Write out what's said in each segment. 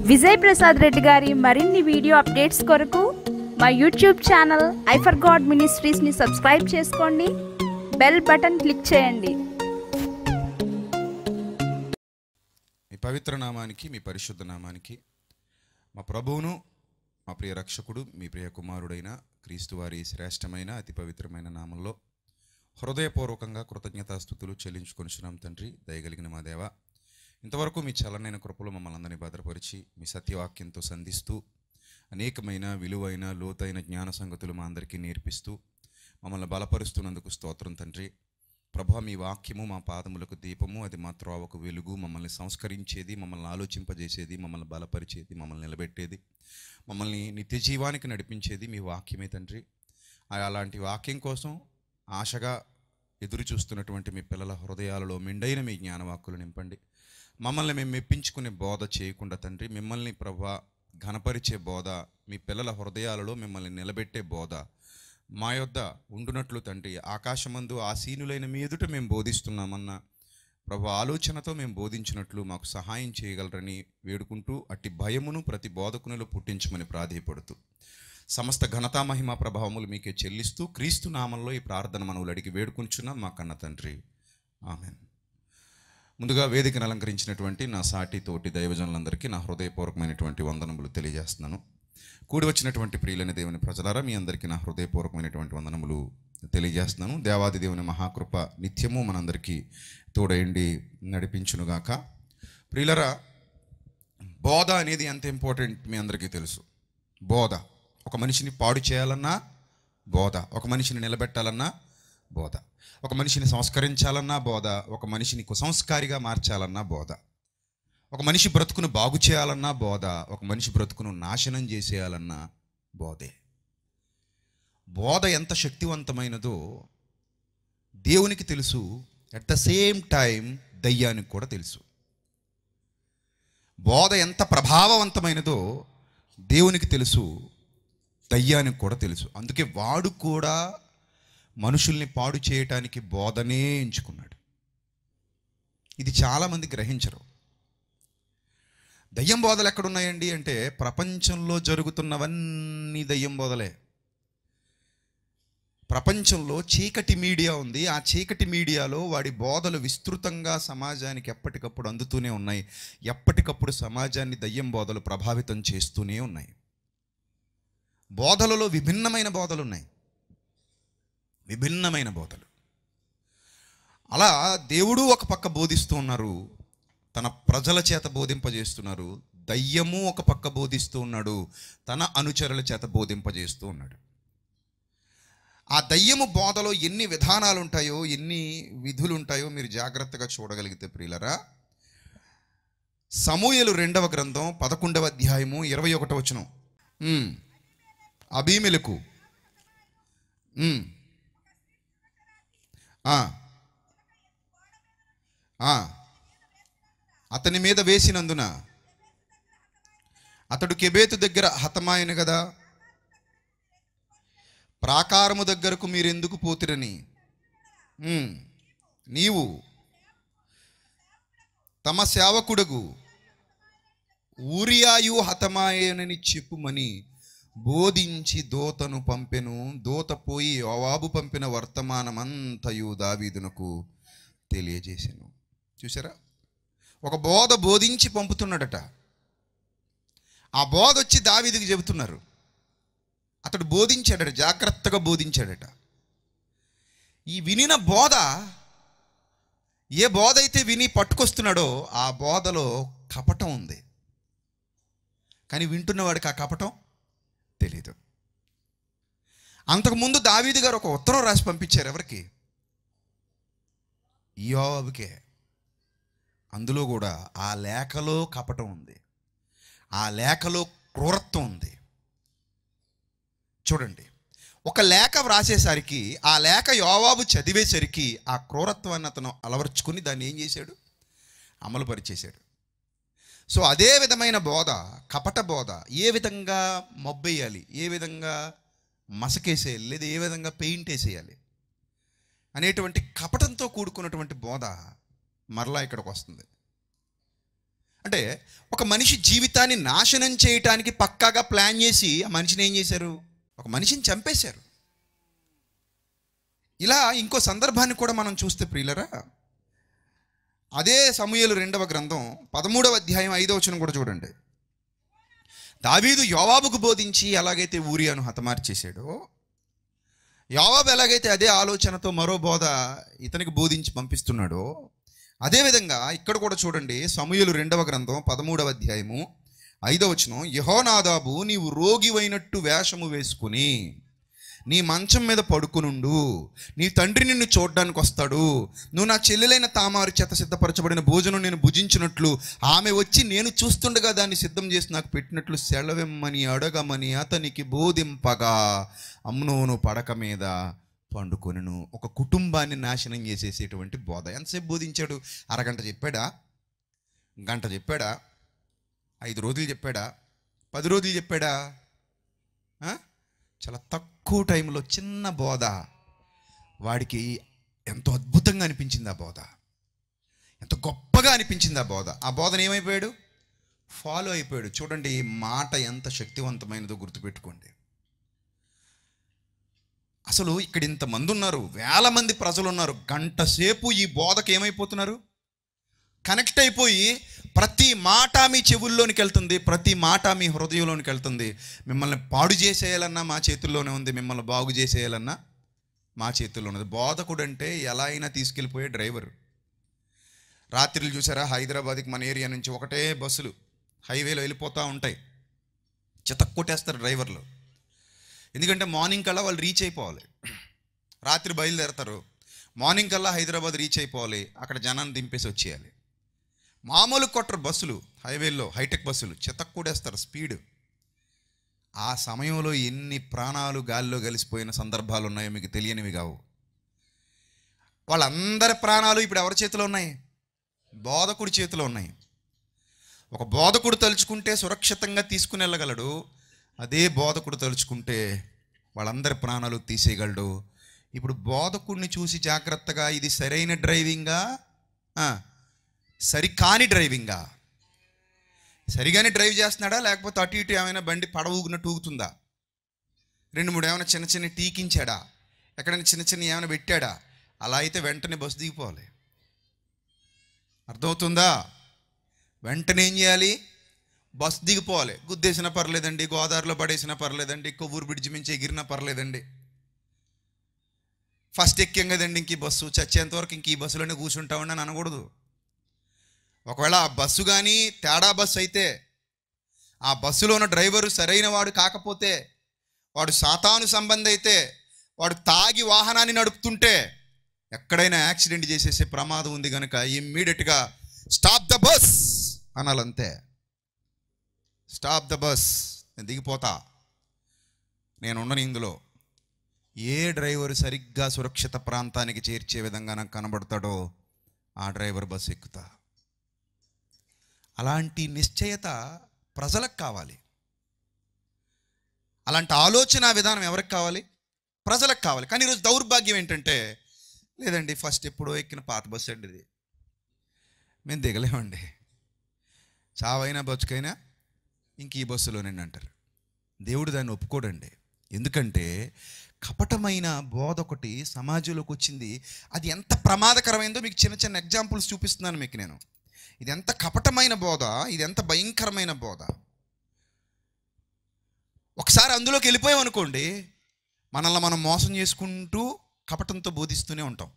విజయ్ ప్రసాద్ రెడ్డి గారి మరిన్ని video updates కొరకు మా యూట్యూబ్ ఛానల్ ఐఫర్ గాడ్ మినిస్ట్రీస్ని సబ్స్క్రైబ్ చేసుకోండి బెల్ బటన్ క్లిక్ చేయండి మీ పవిత్ర నామానికి మీ పరిశుద్ధ నామానికి మా ప్రభువును మా ప్రియ రక్షకుడు మీ ప్రియ కుమారుడైన క్రీస్తు వారి శ్రేష్టమైన అతి పవిత్రమైన నామంలో హృదయపూర్వకంగా కృతజ్ఞతాస్థుతులు చెల్లించుకొనిచున్నాం తండ్రి దయగలిగిన మా దేవ ఇంతవరకు మీ చలనైన కృపలు మమ్మల్ని అందరినీ భద్రపరిచి మీ సత్యవాక్యంతో సంధిస్తూ అనేకమైన విలువైన లోతైన జ్ఞాన సంగతులు మా అందరికీ నేర్పిస్తూ మమ్మల్ని బలపరుస్తున్నందుకు స్తోత్రం తండ్రి ప్రభా మీ వాక్యము మా పాదములకు దీపము అది మా త్రోవకు వెలుగు మమ్మల్ని సంస్కరించేది మమ్మల్ని ఆలోచింపజేసేది మమ్మల్ని బలపరిచేది మమ్మల్ని నిలబెట్టేది మమ్మల్ని నిత్య జీవానికి నడిపించేది మీ వాక్యమే తండ్రి ఆ- అలాంటి వాక్యం కోసం ఆశగా ఎదురు చూస్తున్నటువంటి మీ పిల్లల హృదయాలలో మెండైన మీ జ్ఞానవాక్కులు నింపండి మమ్మల్ని మేము మెప్పించుకునే బోధ చేయకుండా తండ్రి మిమ్మల్ని ప్రభా ఘనపరిచే బోధ మీ పిల్లల హృదయాలలో మిమ్మల్ని నిలబెట్టే బోధ మా యొద్ద ఉండునట్లు తండ్రి ఆకాశమందు ఆసీనులైన మీ ఎదుట మేము బోధిస్తున్నామన్న ప్రభు ఆలోచనతో మేము బోధించినట్లు మాకు సహాయం చేయగలరని వేడుకుంటూ అట్టి భయమును ప్రతి బోధకునిలో పుట్టించమని ప్రాధేయపడుతూ సమస్త ఘనతా మహిమ ప్రభావములు మీకే చెల్లిస్తూ క్రీస్తు నామంలో ఈ ప్రార్థన మనవులు అడిగి వేడుకుంటున్నాం మా కన్న తండ్రి ఆమెన్ ముందుగా వేదికను అలంకరించినటువంటి నా సాటి తోటి దైవజనులందరికీ నా హృదయపూర్వకమైనటువంటి వందనములు తెలియజేస్తున్నాను కూడి వచ్చినటువంటి ప్రియులైన దేవుని ప్రజలారా మీ అందరికీ నా హృదయపూర్వకమైనటువంటి వందనములు తెలియజేస్తున్నాను దేవాది దేవుని మహాకృప నిత్యము మనందరికీ తోడయండి నడిపించునుగాక ప్రియులరా బోధ అనేది ఎంత ఇంపార్టెంట్ మీ అందరికీ తెలుసు బోధ ఒక మనిషిని పాడు చేయాలన్నా బోధ ఒక మనిషిని నిలబెట్టాలన్నా బోధ ఒక మనిషిని సంస్కరించాలన్నా బోధ ఒక మనిషిని కుసంస్కారిగా మార్చాలన్నా బోధ ఒక మనిషి బ్రతుకును బాగు చేయాలన్నా బోధ ఒక మనిషి బ్రతుకును నాశనం చేసేయాలన్నా బోధే బోధ ఎంత శక్తివంతమైనదో దేవునికి తెలుసు అట్ ద సేమ్ టైం దయ్యానికి కూడా తెలుసు బోధ ఎంత ప్రభావవంతమైనదో దేవునికి తెలుసు దయ్యానికి కూడా తెలుసు అందుకే వాడు కూడా మనుషుల్ని పాడు చేయటానికి బోధనే ఎంచుకున్నాడు ఇది చాలామంది గ్రహించరు దయ్యం బోధలు ఎక్కడున్నాయండి అంటే ప్రపంచంలో జరుగుతున్నవన్నీ దయ్యం బోధలే ప్రపంచంలో చీకటి మీడియా ఉంది ఆ చీకటి మీడియాలో వాడి బోధలు విస్తృతంగా సమాజానికి ఎప్పటికప్పుడు అందుతూనే ఉన్నాయి ఎప్పటికప్పుడు సమాజాన్ని దయ్యం బోధలు ప్రభావితం చేస్తూనే ఉన్నాయి బోధలలో విభిన్నమైన బోధలు ఉన్నాయి విభిన్నమైన బోధలు అలా దేవుడు ఒక పక్క బోధిస్తూ ఉన్నారు తన ప్రజల చేత బోధింపజేస్తున్నారు దయ్యము ఒక పక్క బోధిస్తూ ఉన్నాడు తన అనుచరుల చేత బోధింపజేస్తూ ఉన్నాడు ఆ దయ్యము బోధలో ఎన్ని విధానాలు ఉంటాయో ఎన్ని విధులు ఉంటాయో మీరు జాగ్రత్తగా చూడగలిగితే ప్రియులరా సమూయలు రెండవ గ్రంథం పదకొండవ అధ్యాయము ఇరవై ఒకటో వచనం ఉమ్. అబీమెలకు ఉమ్. ఆ. ఆ. అతని మీద వేసినందున అతడు కెబేతు దగ్గర హతమాయను కదా ప్రాకారము దగ్గరకు మీరెందుకు పోతిరని ఉమ్, నీవు తమ సేవకుడగు ఊరియాయు హతమాయనని చెప్పుమని బోధించి దోతను పంపెను దోత పోయి యోవాబు పంపిన వర్తమానమంతయు దావీదునకు తెలియజేసెను చూసారా ఒక బోధ బోధించి పంపుతున్నాడట ఆ బోధ వచ్చి దావీదుకి చెబుతున్నారు అతడు బోధించాడట జాగ్రత్తగా బోధించాడట ఈ వినిన బోధ ఏ బోధ అయితే విని పట్టుకొస్తున్నాడో ఆ బోధలో కపటం ఉంది కానీ వింటున్నవాడికి ఆ కపటం తెలీదు అంతకుముందు దావీదు గారు ఒక ఉత్తరం రాసి పంపించారు ఎవరికి యోబుకే అందులో కూడా ఆ లేఖలో కపటం ఉంది ఆ లేఖలో క్రూరత్వం ఉంది చూడండి ఒక లేఖ వ్రాసేసరికి ఆ లేఖ యోవాబు చదివేసరికి ఆ క్రూరత్వాన్ని అతను అలవర్చుకుని దాన్ని ఏం చేశాడు అమలు పరిచేశాడు సో అదే విధమైన బోధ కపట బోధ ఏ విధంగా మబ్బేయాలి ఏ విధంగా మసకేసేయాలి లేదా ఏ విధంగా పెయింట్ వేసేయాలి అనేటువంటి కపటంతో కూడుకున్నటువంటి బోధ మరలా ఇక్కడికి వస్తుంది అంటే ఒక మనిషి జీవితాన్ని నాశనం చేయటానికి పక్కాగా ప్లాన్ చేసి ఆ మనిషిని ఏం చేశారు ఒక మనిషిని చంపేశారు ఇలా ఇంకో సందర్భాన్ని కూడా మనం చూస్తే ప్రియులరా అదే సమూహలు రెండవ గ్రంథం పదమూడవ అధ్యాయం ఐదవ వచనం కూడా చూడండి దావీదు యోవాబుకు బోధించి ఎలాగైతే ఊరియాను హతమార్చేశాడో యోవాబు ఎలాగైతే అదే ఆలోచనతో మరో బోధ ఇతనికి బోధించి పంపిస్తున్నాడో అదేవిధంగా ఇక్కడ కూడా చూడండి సమూహలు రెండవ గ్రంథం పదమూడవ అధ్యాయము ఐదవ వచనం యహోనాదాబు నీవు రోగివైనట్టు వేషము వేసుకుని నీ మంచం మీద పడుకునుండు నీ తండ్రి నిన్ను చూడడానికి వస్తాడు నువ్వు నా చెల్లెలైన తామారు చేత సిద్ధపరచబడిన భోజనం నేను భుజించినట్లు ఆమె వచ్చి నేను చూస్తుండగా దాన్ని సిద్ధం చేసి నాకు పెట్టినట్లు సెలవిమ్మని అడగమని అతనికి బోధింపగా అమ్నోను పడక మీద పండుకొనును ఒక కుటుంబాన్ని నాశనం చేసేసేటువంటి బోధ ఎంతసేపు బోధించాడు అరగంట చెప్పాడా గంట చెప్పాడా ఐదు రోజులు చెప్పాడా పది రోజులు చెప్పాడా ఆ? చాలా తక్కువ టైంలో చిన్న బోధ వాడికి ఎంతో అద్భుతంగా అనిపించింది ఆ బోధ ఎంతో గొప్పగా అనిపించింది ఆ బోధ ఆ బోధన ఏమైపోయాడు ఫాలో అయిపోయాడు చూడండి ఈ మాట ఎంత శక్తివంతమైనదో గుర్తుపెట్టుకోండి అసలు ఇక్కడ ఇంతమంది ఉన్నారు వేల మంది ప్రజలు ఉన్నారు గంట సేపు ఈ బోధకు ఏమైపోతున్నారు కనెక్ట్ అయిపోయి ప్రతి మాట మీ చెవుల్లోనికి వెళ్తుంది ప్రతి మాట మీ హృదయంలోనికి వెళ్తుంది మిమ్మల్ని పాడు చేసేయాలన్నా మా చేతుల్లోనే ఉంది మిమ్మల్ని బాగు చేసేయాలన్నా మా చేతుల్లో ఉన్నది బోధకుడు అంటే ఎలా అయినా తీసుకెళ్ళిపోయే డ్రైవర్ రాత్రులు చూసారా హైదరాబాద్కి మన ఏరియా నుంచి ఒకటే బస్సులు హైవేలో వెళ్ళిపోతూ ఉంటాయి చితక్ కొట్టేస్తారు డ్రైవర్లు ఎందుకంటే మార్నింగ్ కల్లా వాళ్ళు రీచ్ అయిపోవాలి రాత్రి బయలుదేరతారు మార్నింగ్ కల్లా హైదరాబాద్ రీచ్ అయిపోవాలి అక్కడ జనాన్ని దింపేసి వచ్చేయాలి మామూలు కొట్టరు బస్సులు హైవేల్లో హైటెక్ బస్సులు చితక్కూడేస్తారు స్పీడ్ ఆ సమయంలో ఎన్ని ప్రాణాలు గాలిలో కలిసిపోయిన సందర్భాలు ఉన్నాయో మీకు తెలియనివి కావు వాళ్ళందరి ప్రాణాలు ఇప్పుడు ఎవరి చేతిలో ఉన్నాయి బోధకుడి చేతిలో ఉన్నాయి ఒక బోధకుడు తలుచుకుంటే సురక్షితంగా తీసుకుని వెళ్ళగలడు అదే బోధకుడు తలుచుకుంటే వాళ్ళందరి ప్రాణాలు తీసేయగలడు ఇప్పుడు బోధకుడిని చూసి జాగ్రత్తగా ఇది సరైన డ్రైవింగా ఆ, సరికాని డ్రైవింగా సరిగానే డ్రైవ్ చేస్తున్నాడా లేకపోతే అటు ఇటు ఏమైనా బండి పడవ ఊగినట్టు ఊగుతుందా రెండు మూడు ఏమైనా చిన్న చిన్న టీకించాడా ఎక్కడైనా చిన్న చిన్న ఏమైనా పెట్టాడా అలా అయితే వెంటనే బస్సు దిగిపోవాలి అర్థమవుతుందా వెంటనే ఏం చేయాలి బస్ దిగిపోవాలి గుద్దేసినా పర్లేదండి గోదావరిలో పడేసినా పర్లేదండి కొవ్వూరు బ్రిడ్జి మించి ఎగిరినా పర్లేదండి ఫస్ట్ ఎక్కాం కదండి ఇంక ఈ బస్సు చచ్చేంత వరకు ఇంక ఈ బస్సులోనే కూర్చుంటామని అని అనకూడదు ఒకవేళ ఆ బస్సు కానీ తేడా బస్సు అయితే ఆ బస్సులో ఉన్న డ్రైవరు సరైన వాడు కాకపోతే వాడు సాతాను సంబంధి అయితే వాడు తాగి వాహనాన్ని నడుపుతుంటే ఎక్కడైనా యాక్సిడెంట్ చేసేసే ప్రమాదం ఉంది కనుక ఇమ్మీడియట్గా స్టాప్ ద బస్ అనాలంతే స్టాప్ ద బస్ నేను దిగిపోతా నేను ఉండను ఇందులో ఏ డ్రైవర్ సరిగ్గా సురక్షిత ప్రాంతానికి చేర్చే విధంగా నాకు కనబడతాడో ఆ డ్రైవర్ బస్సు ఎక్కుతా అలాంటి నిశ్చయత ప్రజలకు కావాలి అలాంటి ఆలోచన విధానం ఎవరికి కావాలి ప్రజలకు కావాలి కానీ ఈరోజు దౌర్భాగ్యం ఏంటంటే లేదండి ఫస్ట్ ఎప్పుడో ఎక్కిన పాత బస్సు అండి ఇది మేము దిగలేమండి చావైనా బతుకైనా ఇంక ఈ బస్సులోనండి అంటారు దేవుడు దాన్ని ఒప్పుకోడండి ఎందుకంటే కపటమైన బోధ ఒకటి సమాజంలోకి వచ్చింది అది ఎంత ప్రమాదకరమైందో మీకు చిన్న చిన్న ఎగ్జాంపుల్స్ చూపిస్తున్నాను మీకు నేను ఇది ఎంత కపటమైన బోధ ఇది ఎంత భయంకరమైన బోధ ఒకసారి అందులోకి వెళ్ళిపోయాం అనుకోండి మనల్ని మనం మోసం చేసుకుంటూ కపటంతో బోధిస్తూనే ఉంటాం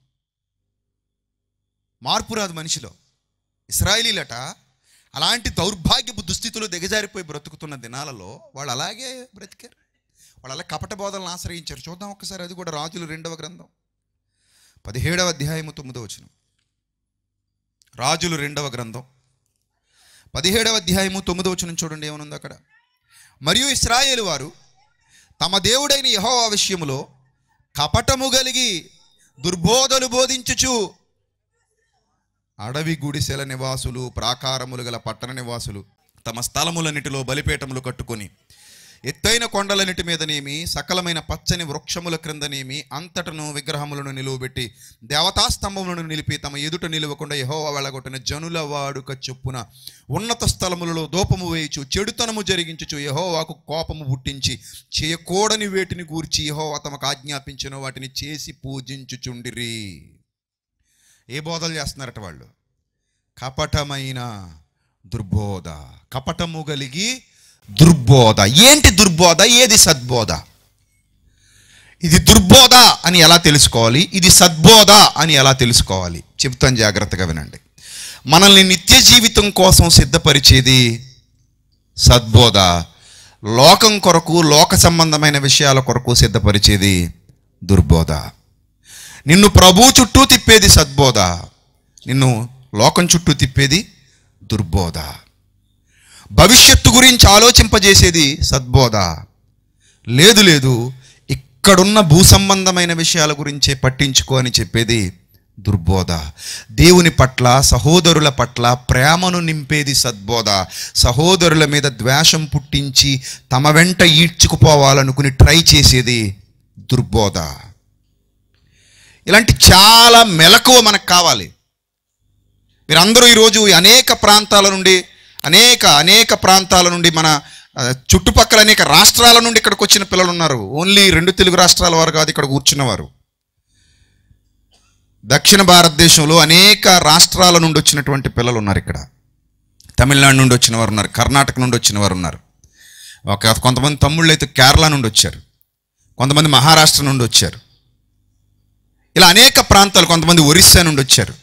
మార్పు రాదు మనిషిలో ఇస్రాయిలీలట అలాంటి దౌర్భాగ్యపు దుస్థితిలో దిగజారిపోయి బ్రతుకుతున్న దినాలలో వాళ్ళు అలాగే బ్రతికారు వాళ్ళు అలా కపట బోధనలు ఆశ్రయించారు చూద్దాం ఒక్కసారి అది కూడా రాజులు రెండవ గ్రంథం పదిహేడవ అధ్యాయము తొమ్మిదవ వచనం రాజులు రెండవ గ్రంథం పదిహేడవ అధ్యాయము తొమ్మిదవ వచనం చూడండి ఏమనుంది అక్కడ మరియు ఇస్రాయేలు వారు తమ దేవుడైన యెహోవా విషయములో కపటము కలిగి దుర్బోధలు బోధించుచు అడవి గుడిసెల నివాసులు ప్రాకారములు గల పట్టణ నివాసులు తమ స్థలములన్నిటిలో బలిపీఠములు కట్టుకొని ఎత్తైన కొండలన్నిటి మీదనేమి సకలమైన పచ్చని వృక్షముల క్రిందనేమి అంతటను విగ్రహములను నిలువబెట్టి దేవతా స్తంభములను నిలిపి తమ ఎదుట నిలువకుండా యహోవా వెళ్ళగొట్టిన జనుల వాడుక చొప్పున ఉన్నత స్థలములలో దోపము వేయచు చెడుతనము జరిగించుచు యహోవాకు కోపము పుట్టించి చేయకూడని వేటిని గూర్చి యహోవా తమకు ఆజ్ఞాపించిన వాటిని చేసి పూజించుచుండిరి ఏ బోధలు చేస్తున్నారట వాళ్ళు కపటమైన దుర్బోధ కపటము కలిగి దుర్బోధ ఏంటి దుర్బోధ ఏది సద్బోధ ఇది దుర్బోధ అని ఎలా తెలుసుకోవాలి ఇది సద్బోధ అని ఎలా తెలుసుకోవాలి చెప్తాను జాగ్రత్తగా వినండి మనల్ని నిత్య జీవితం కోసం సిద్ధపరిచేది సద్బోధ లోకం కొరకు లోక సంబంధమైన విషయాల కొరకు సిద్ధపరిచేది దుర్బోధ నిన్ను ప్రభు చుట్టూ తిప్పేది సద్బోధ నిన్ను లోకం చుట్టూ తిప్పేది దుర్బోధ భవిష్యత్తు గురించి ఆలోచింపజేసేది సద్బోధ లేదు లేదు ఇక్కడున్న భూ సంబంధమైన విషయాల గురించే పట్టించుకో అని చెప్పేది దుర్బోధ దేవుని పట్ల సహోదరుల పట్ల ప్రేమను నింపేది సద్బోధ సహోదరుల మీద ద్వేషం పుట్టించి తమ వెంట ఈడ్చుకుపోవాలనుకుని ట్రై చేసేది దుర్బోధ ఇలాంటి చాలా మెలకువ మనకు కావాలి మీరందరూ ఈరోజు అనేక ప్రాంతాల నుండి అనేక అనేక ప్రాంతాల నుండి మన ఆ, చుట్టుపక్కల అనేక రాష్ట్రాల నుండి ఇక్కడికి వచ్చిన పిల్లలు ఉన్నారు ఓన్లీ రెండు తెలుగు రాష్ట్రాల వారు కాదు ఇక్కడ కూర్చున్నవారు దక్షిణ భారతదేశంలో అనేక రాష్ట్రాల నుండి వచ్చినటువంటి పిల్లలు ఉన్నారు ఇక్కడ తమిళనాడు నుండి వచ్చిన వారు ఉన్నారు కర్ణాటక నుండి వచ్చిన వారు ఉన్నారు ఒక కొంతమంది తమ్ముళ్ళు అయితే కేరళ నుండి వచ్చారు కొంతమంది మహారాష్ట్ర నుండి వచ్చారు ఇలా అనేక ప్రాంతాలు కొంతమంది ఒరిస్సా నుండి వచ్చారు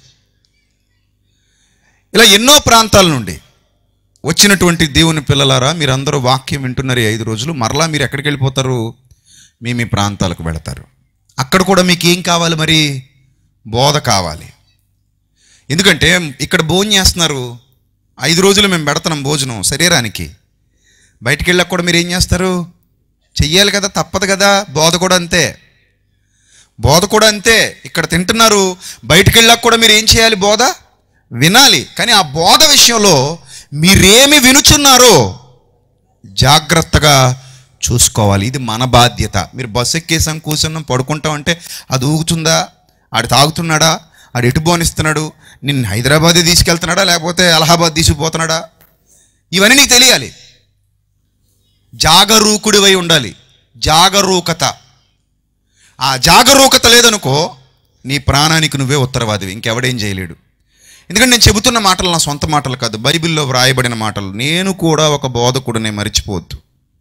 ఇలా ఎన్నో ప్రాంతాల నుండి వచ్చినటువంటి దేవుని పిల్లలారా మీరందరూ వాక్యం వింటున్నారు ఈ ఐదు రోజులు మరలా మీరు ఎక్కడికి వెళ్ళిపోతారు మీ మీ ప్రాంతాలకు వెళతారు అక్కడ కూడా మీకు ఏం కావాలి మరి బోధ కావాలి ఎందుకంటే ఇక్కడ భోజనం చేస్తున్నారు ఐదు రోజులు మేము పెడుతున్నాం భోజనం శరీరానికి బయటికి వెళ్ళాక కూడా మీరు ఏం చేస్తారు చెయ్యాలి కదా తప్పదు కదా బోధ కూడా అంతే బోధ కూడా అంతే ఇక్కడ తింటున్నారు బయటికి వెళ్ళాక కూడా మీరు ఏం చేయాలి బోధ వినాలి కానీ ఆ బోధ విషయంలో మీరేమి వినుచున్నారో జాగ్రత్తగా చూసుకోవాలి ఇది మన బాధ్యత మీరు బస్సు ఎక్కేసాం కూర్చున్నాం పడుకుంటాం అంటే అది ఊగుతుందా ఆడు తాగుతున్నాడా ఆడు ఎటు బోనిస్తున్నాడు నిన్ను హైదరాబాద్ తీసుకెళ్తున్నాడా లేకపోతే అలహాబాద్ తీసుకుపోతున్నాడా ఇవన్నీ నీకు తెలియాలి జాగరూకుడివై ఉండాలి జాగరూకత ఆ జాగరూకత లేదనుకో నీ ప్రాణానికి నువ్వే ఉత్తరవాదివి ఇంకెవడేం చేయలేడు ఎందుకంటే నేను చెబుతున్న మాటలు నా సొంత మాటలు కాదు బైబిల్లో వ్రాయబడిన మాటలు నేను కూడా ఒక బోధకుడినే మర్చిపోవద్దు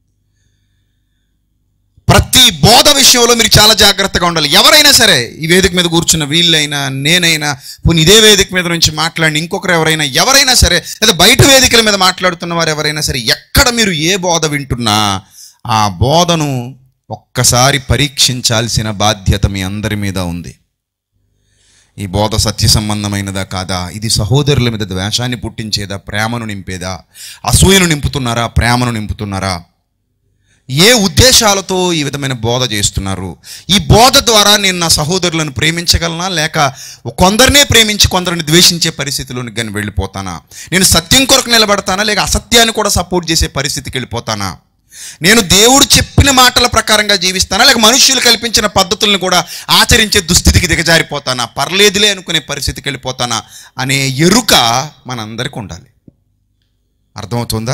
ప్రతి బోధ విషయంలో మీరు చాలా జాగ్రత్తగా ఉండాలి ఎవరైనా సరే ఈ వేదిక మీద కూర్చున్న వీళ్ళైనా నేనైనా పోనీ ఇదే వేదిక మీద నుంచి మాట్లాడి ఇంకొకరు ఎవరైనా ఎవరైనా సరే లేదా బయట వేదికల మీద మాట్లాడుతున్న వారు ఎవరైనా సరే ఎక్కడ మీరు ఏ బోధ వింటున్నా ఆ బోధను ఒక్కసారి పరీక్షించాల్సిన బాధ్యత మీ అందరి మీద ఉంది ఈ బోధ సత్య సంబంధమైనదా కాదా ఇది సహోదరుల మీద ద్వేషాన్ని పుట్టించేదా ప్రేమను నింపేదా అసూయను నింపుతున్నారా ప్రేమను నింపుతున్నారా ఏ ఉద్దేశాలతో ఈ విధమైన బోధ చేస్తున్నారు ఈ బోధ ద్వారా నేను నా సహోదరులను ప్రేమించగలనా లేక కొందరినే ప్రేమించి కొందరిని ద్వేషించే పరిస్థితిలోనికి కానీ వెళ్ళిపోతానా నేను సత్యం కొరకు నిలబడతానా లేక అసత్యాన్ని కూడా సపోర్ట్ చేసే పరిస్థితికి వెళ్ళిపోతానా నేను దేవుడు చెప్పిన మాటల ప్రకారంగా జీవిస్తానా లేక మనుష్యులు కల్పించిన పద్ధతులను కూడా ఆచరించే దుస్థితికి దిగజారిపోతానా పర్లేదులే అనుకునే పరిస్థితికి వెళ్ళిపోతానా అనే ఎరుక మనందరికీ ఉండాలి అర్థమవుతుందా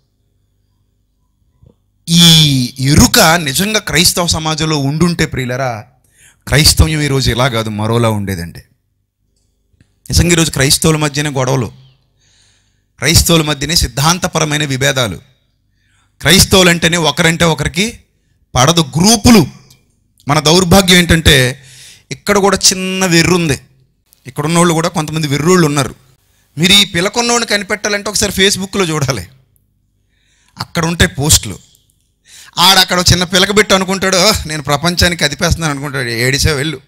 ఈ ఎరుక నిజంగా క్రైస్తవ సమాజంలో ఉండుంటే ప్రియులరా క్రైస్తవ్యం ఈరోజు ఇలా కాదు మరోలా ఉండేదండి నిజంగా ఈరోజు క్రైస్తవుల మధ్యనే గొడవలు క్రైస్తవుల మధ్యనే సిద్ధాంతపరమైన విభేదాలు క్రైస్తవులు అంటేనే ఒకరంటే ఒకరికి పడదు గ్రూపులు మన దౌర్భాగ్యం ఏంటంటే ఇక్కడ కూడా చిన్న వెర్రుంది ఇక్కడ ఉన్నోళ్ళు కూడా కొంతమంది వెర్రోళ్ళు ఉన్నారు మీరు ఈ పిల్లకొన్నోడిని కనిపెట్టాలంటే ఒకసారి ఫేస్బుక్లో చూడాలి అక్కడ ఉంటే పోస్టులు ఆడ అక్కడ చిన్న పిలక పెట్టి అనుకుంటాడు "ఓ, నేను ప్రపంచానికి అదిపేస్తున్నాను అనుకుంటాడు ఏడిసే వెళ్ళు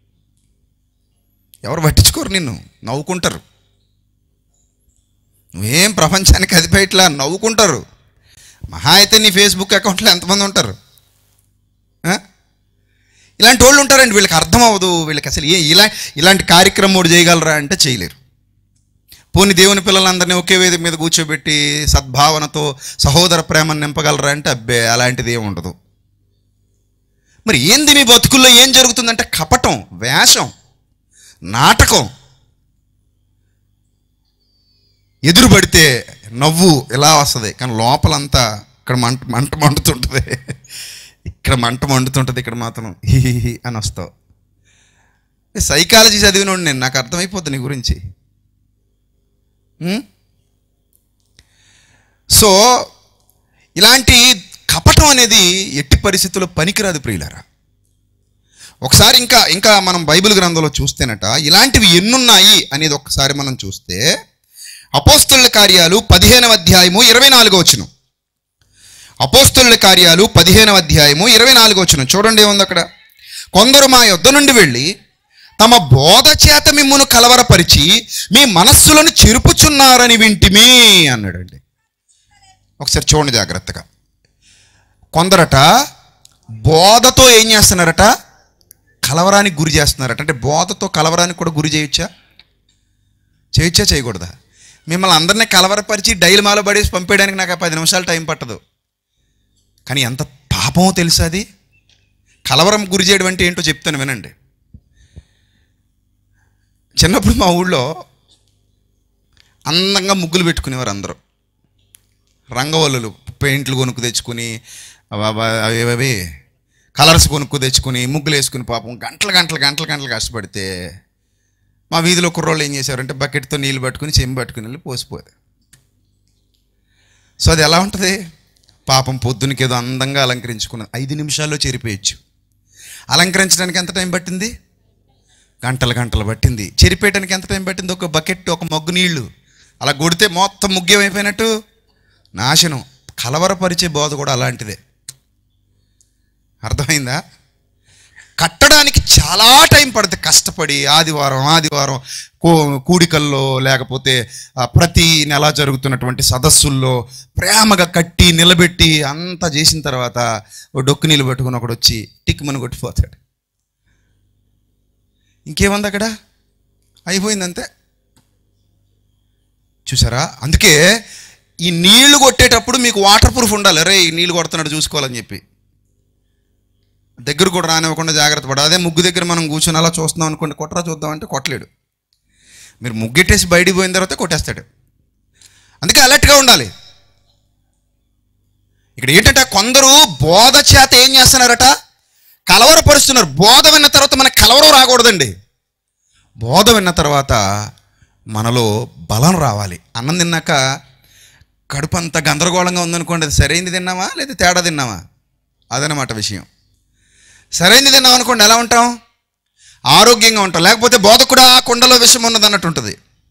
ఎవరు పట్టించుకోరు నిన్ను నవ్వుకుంటారు నువ్వేం ప్రపంచానికి అదిపేయట్లా నవ్వుకుంటారు మహా అయితే నీ ఫేస్బుక్ అకౌంట్లో ఎంతమంది ఉంటారు ఆ? ఇలాంటి వాళ్ళు ఉంటారండి వీళ్ళకి అర్థం అవ్వదు వీళ్ళకి అసలు ఏ ఇలా ఇలాంటి కార్యక్రమం ఒకటి చేయగలరా అంటే చేయలేరు పోని దేవుని పిల్లలందరినీ ఒకే వేదిక మీద కూర్చోబెట్టి సద్భావనతో సహోదర ప్రేమను నింపగలరా అంటే అబ్బే అలాంటిది ఏమి ఉండదు మరి ఏంది మీ బతుకుల్లో ఏం జరుగుతుందంటే కపటం వేషం నాటకం ఎదురు పడితే నవ్వు ఇలా వస్తుంది కానీ లోపలంతా ఇక్కడ మంట మంట మండుతుంటుంది ఇక్కడ మంట మండుతుంటుంది ఇక్కడ మాత్రం హి హి హి అని వస్తావు సైకాలజీ చదివినోడు నేను నాకు అర్థమైపోద్ది నీ గురించి ఉం? సో ఇలాంటి కపటం అనేది ఎట్టి పరిస్థితుల్లో పనికిరాదు ప్రియులారా ఒకసారి ఇంకా ఇంకా మనం బైబిల్ గ్రంథంలో చూస్తేనట ఇలాంటివి ఎన్నున్నాయి అనేది ఒకసారి మనం చూస్తే అపోస్తుల కార్యాలు పదిహేనవ అధ్యాయము ఇరవై నాలుగో వచనం అపోస్తుల కార్యాలు పదిహేనవ అధ్యాయము ఇరవై నాలుగో వచనం చూడండి ఏముంది అక్కడ కొందరు మా యొద్ద నుండి వెళ్ళి తమ బోధ చేత మిమ్మును కలవరపరిచి మీ మనస్సులను చెరుపుచున్నారని వింటిమి అన్నాడండి ఒకసారి చూడండి జాగ్రత్తగా కొందరట బోధతో ఏం చేస్తున్నారట కలవరానికి గురి చేస్తున్నారట అంటే బోధతో కలవరానికి కూడా గురి చేయొచ్చా చేయొచ్చా చేయకూడదా మిమ్మల్ని అందరినీ కలవరపరిచి డైలీ మాల పడేసి పంపేయడానికి నాకు ఆ పది నిమిషాలు టైం పట్టదు కానీ ఎంత పాపమో తెలుసా అది కలవరం గురి చేయడం అంటే ఏంటో చెప్తాను వినండి చిన్నప్పుడు మా ఊళ్ళో అందంగా ముగ్గులు పెట్టుకునేవారు అందరూ రంగవల్లులు పెయింట్లు కొనుక్కు తెచ్చుకుని అవ- అవ- అవి అవి కలర్స్ కొనుక్కు తెచ్చుకుని ముగ్గులు వేసుకుని పాపం గంటలు గంటలు గంటలు గంటలు కష్టపడితే మా వీధిలో కుర్రోళ్ళు ఏం చేశారంటే బకెట్తో నీళ్ళు పట్టుకుని చెంబు పట్టుకుని వెళ్ళి పోసిపోదు సో అది ఎలా ఉంటుంది పాపం పొద్దునకి ఏదో అందంగా అలంకరించుకున్నది ఐదు నిమిషాల్లో చెరిపేయచ్చు అలంకరించడానికి ఎంత టైం పట్టింది గంటలు గంటలు పట్టింది చెరిపేయడానికి ఎంత టైం పట్టింది ఒక బకెట్ ఒక మగ్గు నీళ్లు అలా కొడితే మొత్తం ముగ్గేమైపోయినట్టు నాశనం కలవరపరిచే బోధ కూడా అలాంటిదే అర్థమైందా కట్టడానికి చాలా టైం పడుతుంది కష్టపడి ఆదివారం ఆదివారం కూ కూడికల్లో లేకపోతే ఆ, ప్రతి నెల జరుగుతున్నటువంటి సదస్సుల్లో ప్రేమగా కట్టి నిలబెట్టి అంతా చేసిన తర్వాత ఓ డొక్కు నీళ్ళు పట్టుకుని ఒకడు వచ్చి టిక్మని కొట్టిపోతాడు ఇంకేముంది అక్కడ అయిపోయింది అంతే చూసారా అందుకే ఈ నీళ్లు కొట్టేటప్పుడు మీకు వాటర్ ప్రూఫ్ ఉండాలి రే ఈ నీళ్లు కొడుతున్నాడు చూసుకోవాలని చెప్పి దగ్గర కూడా రానివ్వకుండా జాగ్రత్త పడాలి అదే ముగ్గు దగ్గర మనం కూర్చొని అలా చూస్తున్నాం అనుకోండి కొట్టరా చూద్దామంటే కొట్టలేడు మీరు ముగ్గెట్టేసి బయటికి పోయిన తర్వాత కొట్టేస్తాడు అందుకే అలర్ట్గా ఉండాలి ఇక్కడ ఏంటంటే కొందరు బోధ చేత ఏం చేస్తున్నారట కలవరపరుస్తున్నారు బోధ విన్న తర్వాత మనకు కలవరం రాకూడదండి బోధ విన్న తర్వాత మనలో బలం రావాలి అన్నం తిన్నాక కడుపు అంత గందరగోళంగా ఉందనుకోండి అది సరైనది తిన్నామా లేదా తేడా తిన్నామా అదనమాట విషయం సరైనది తిన్నాం అనుకోండి ఎలా ఉంటాం ఆరోగ్యంగా ఉంటాం లేకపోతే బోధకుడా కుండలో విషం ఉన్నది అన్నట్టు ఉంటుంది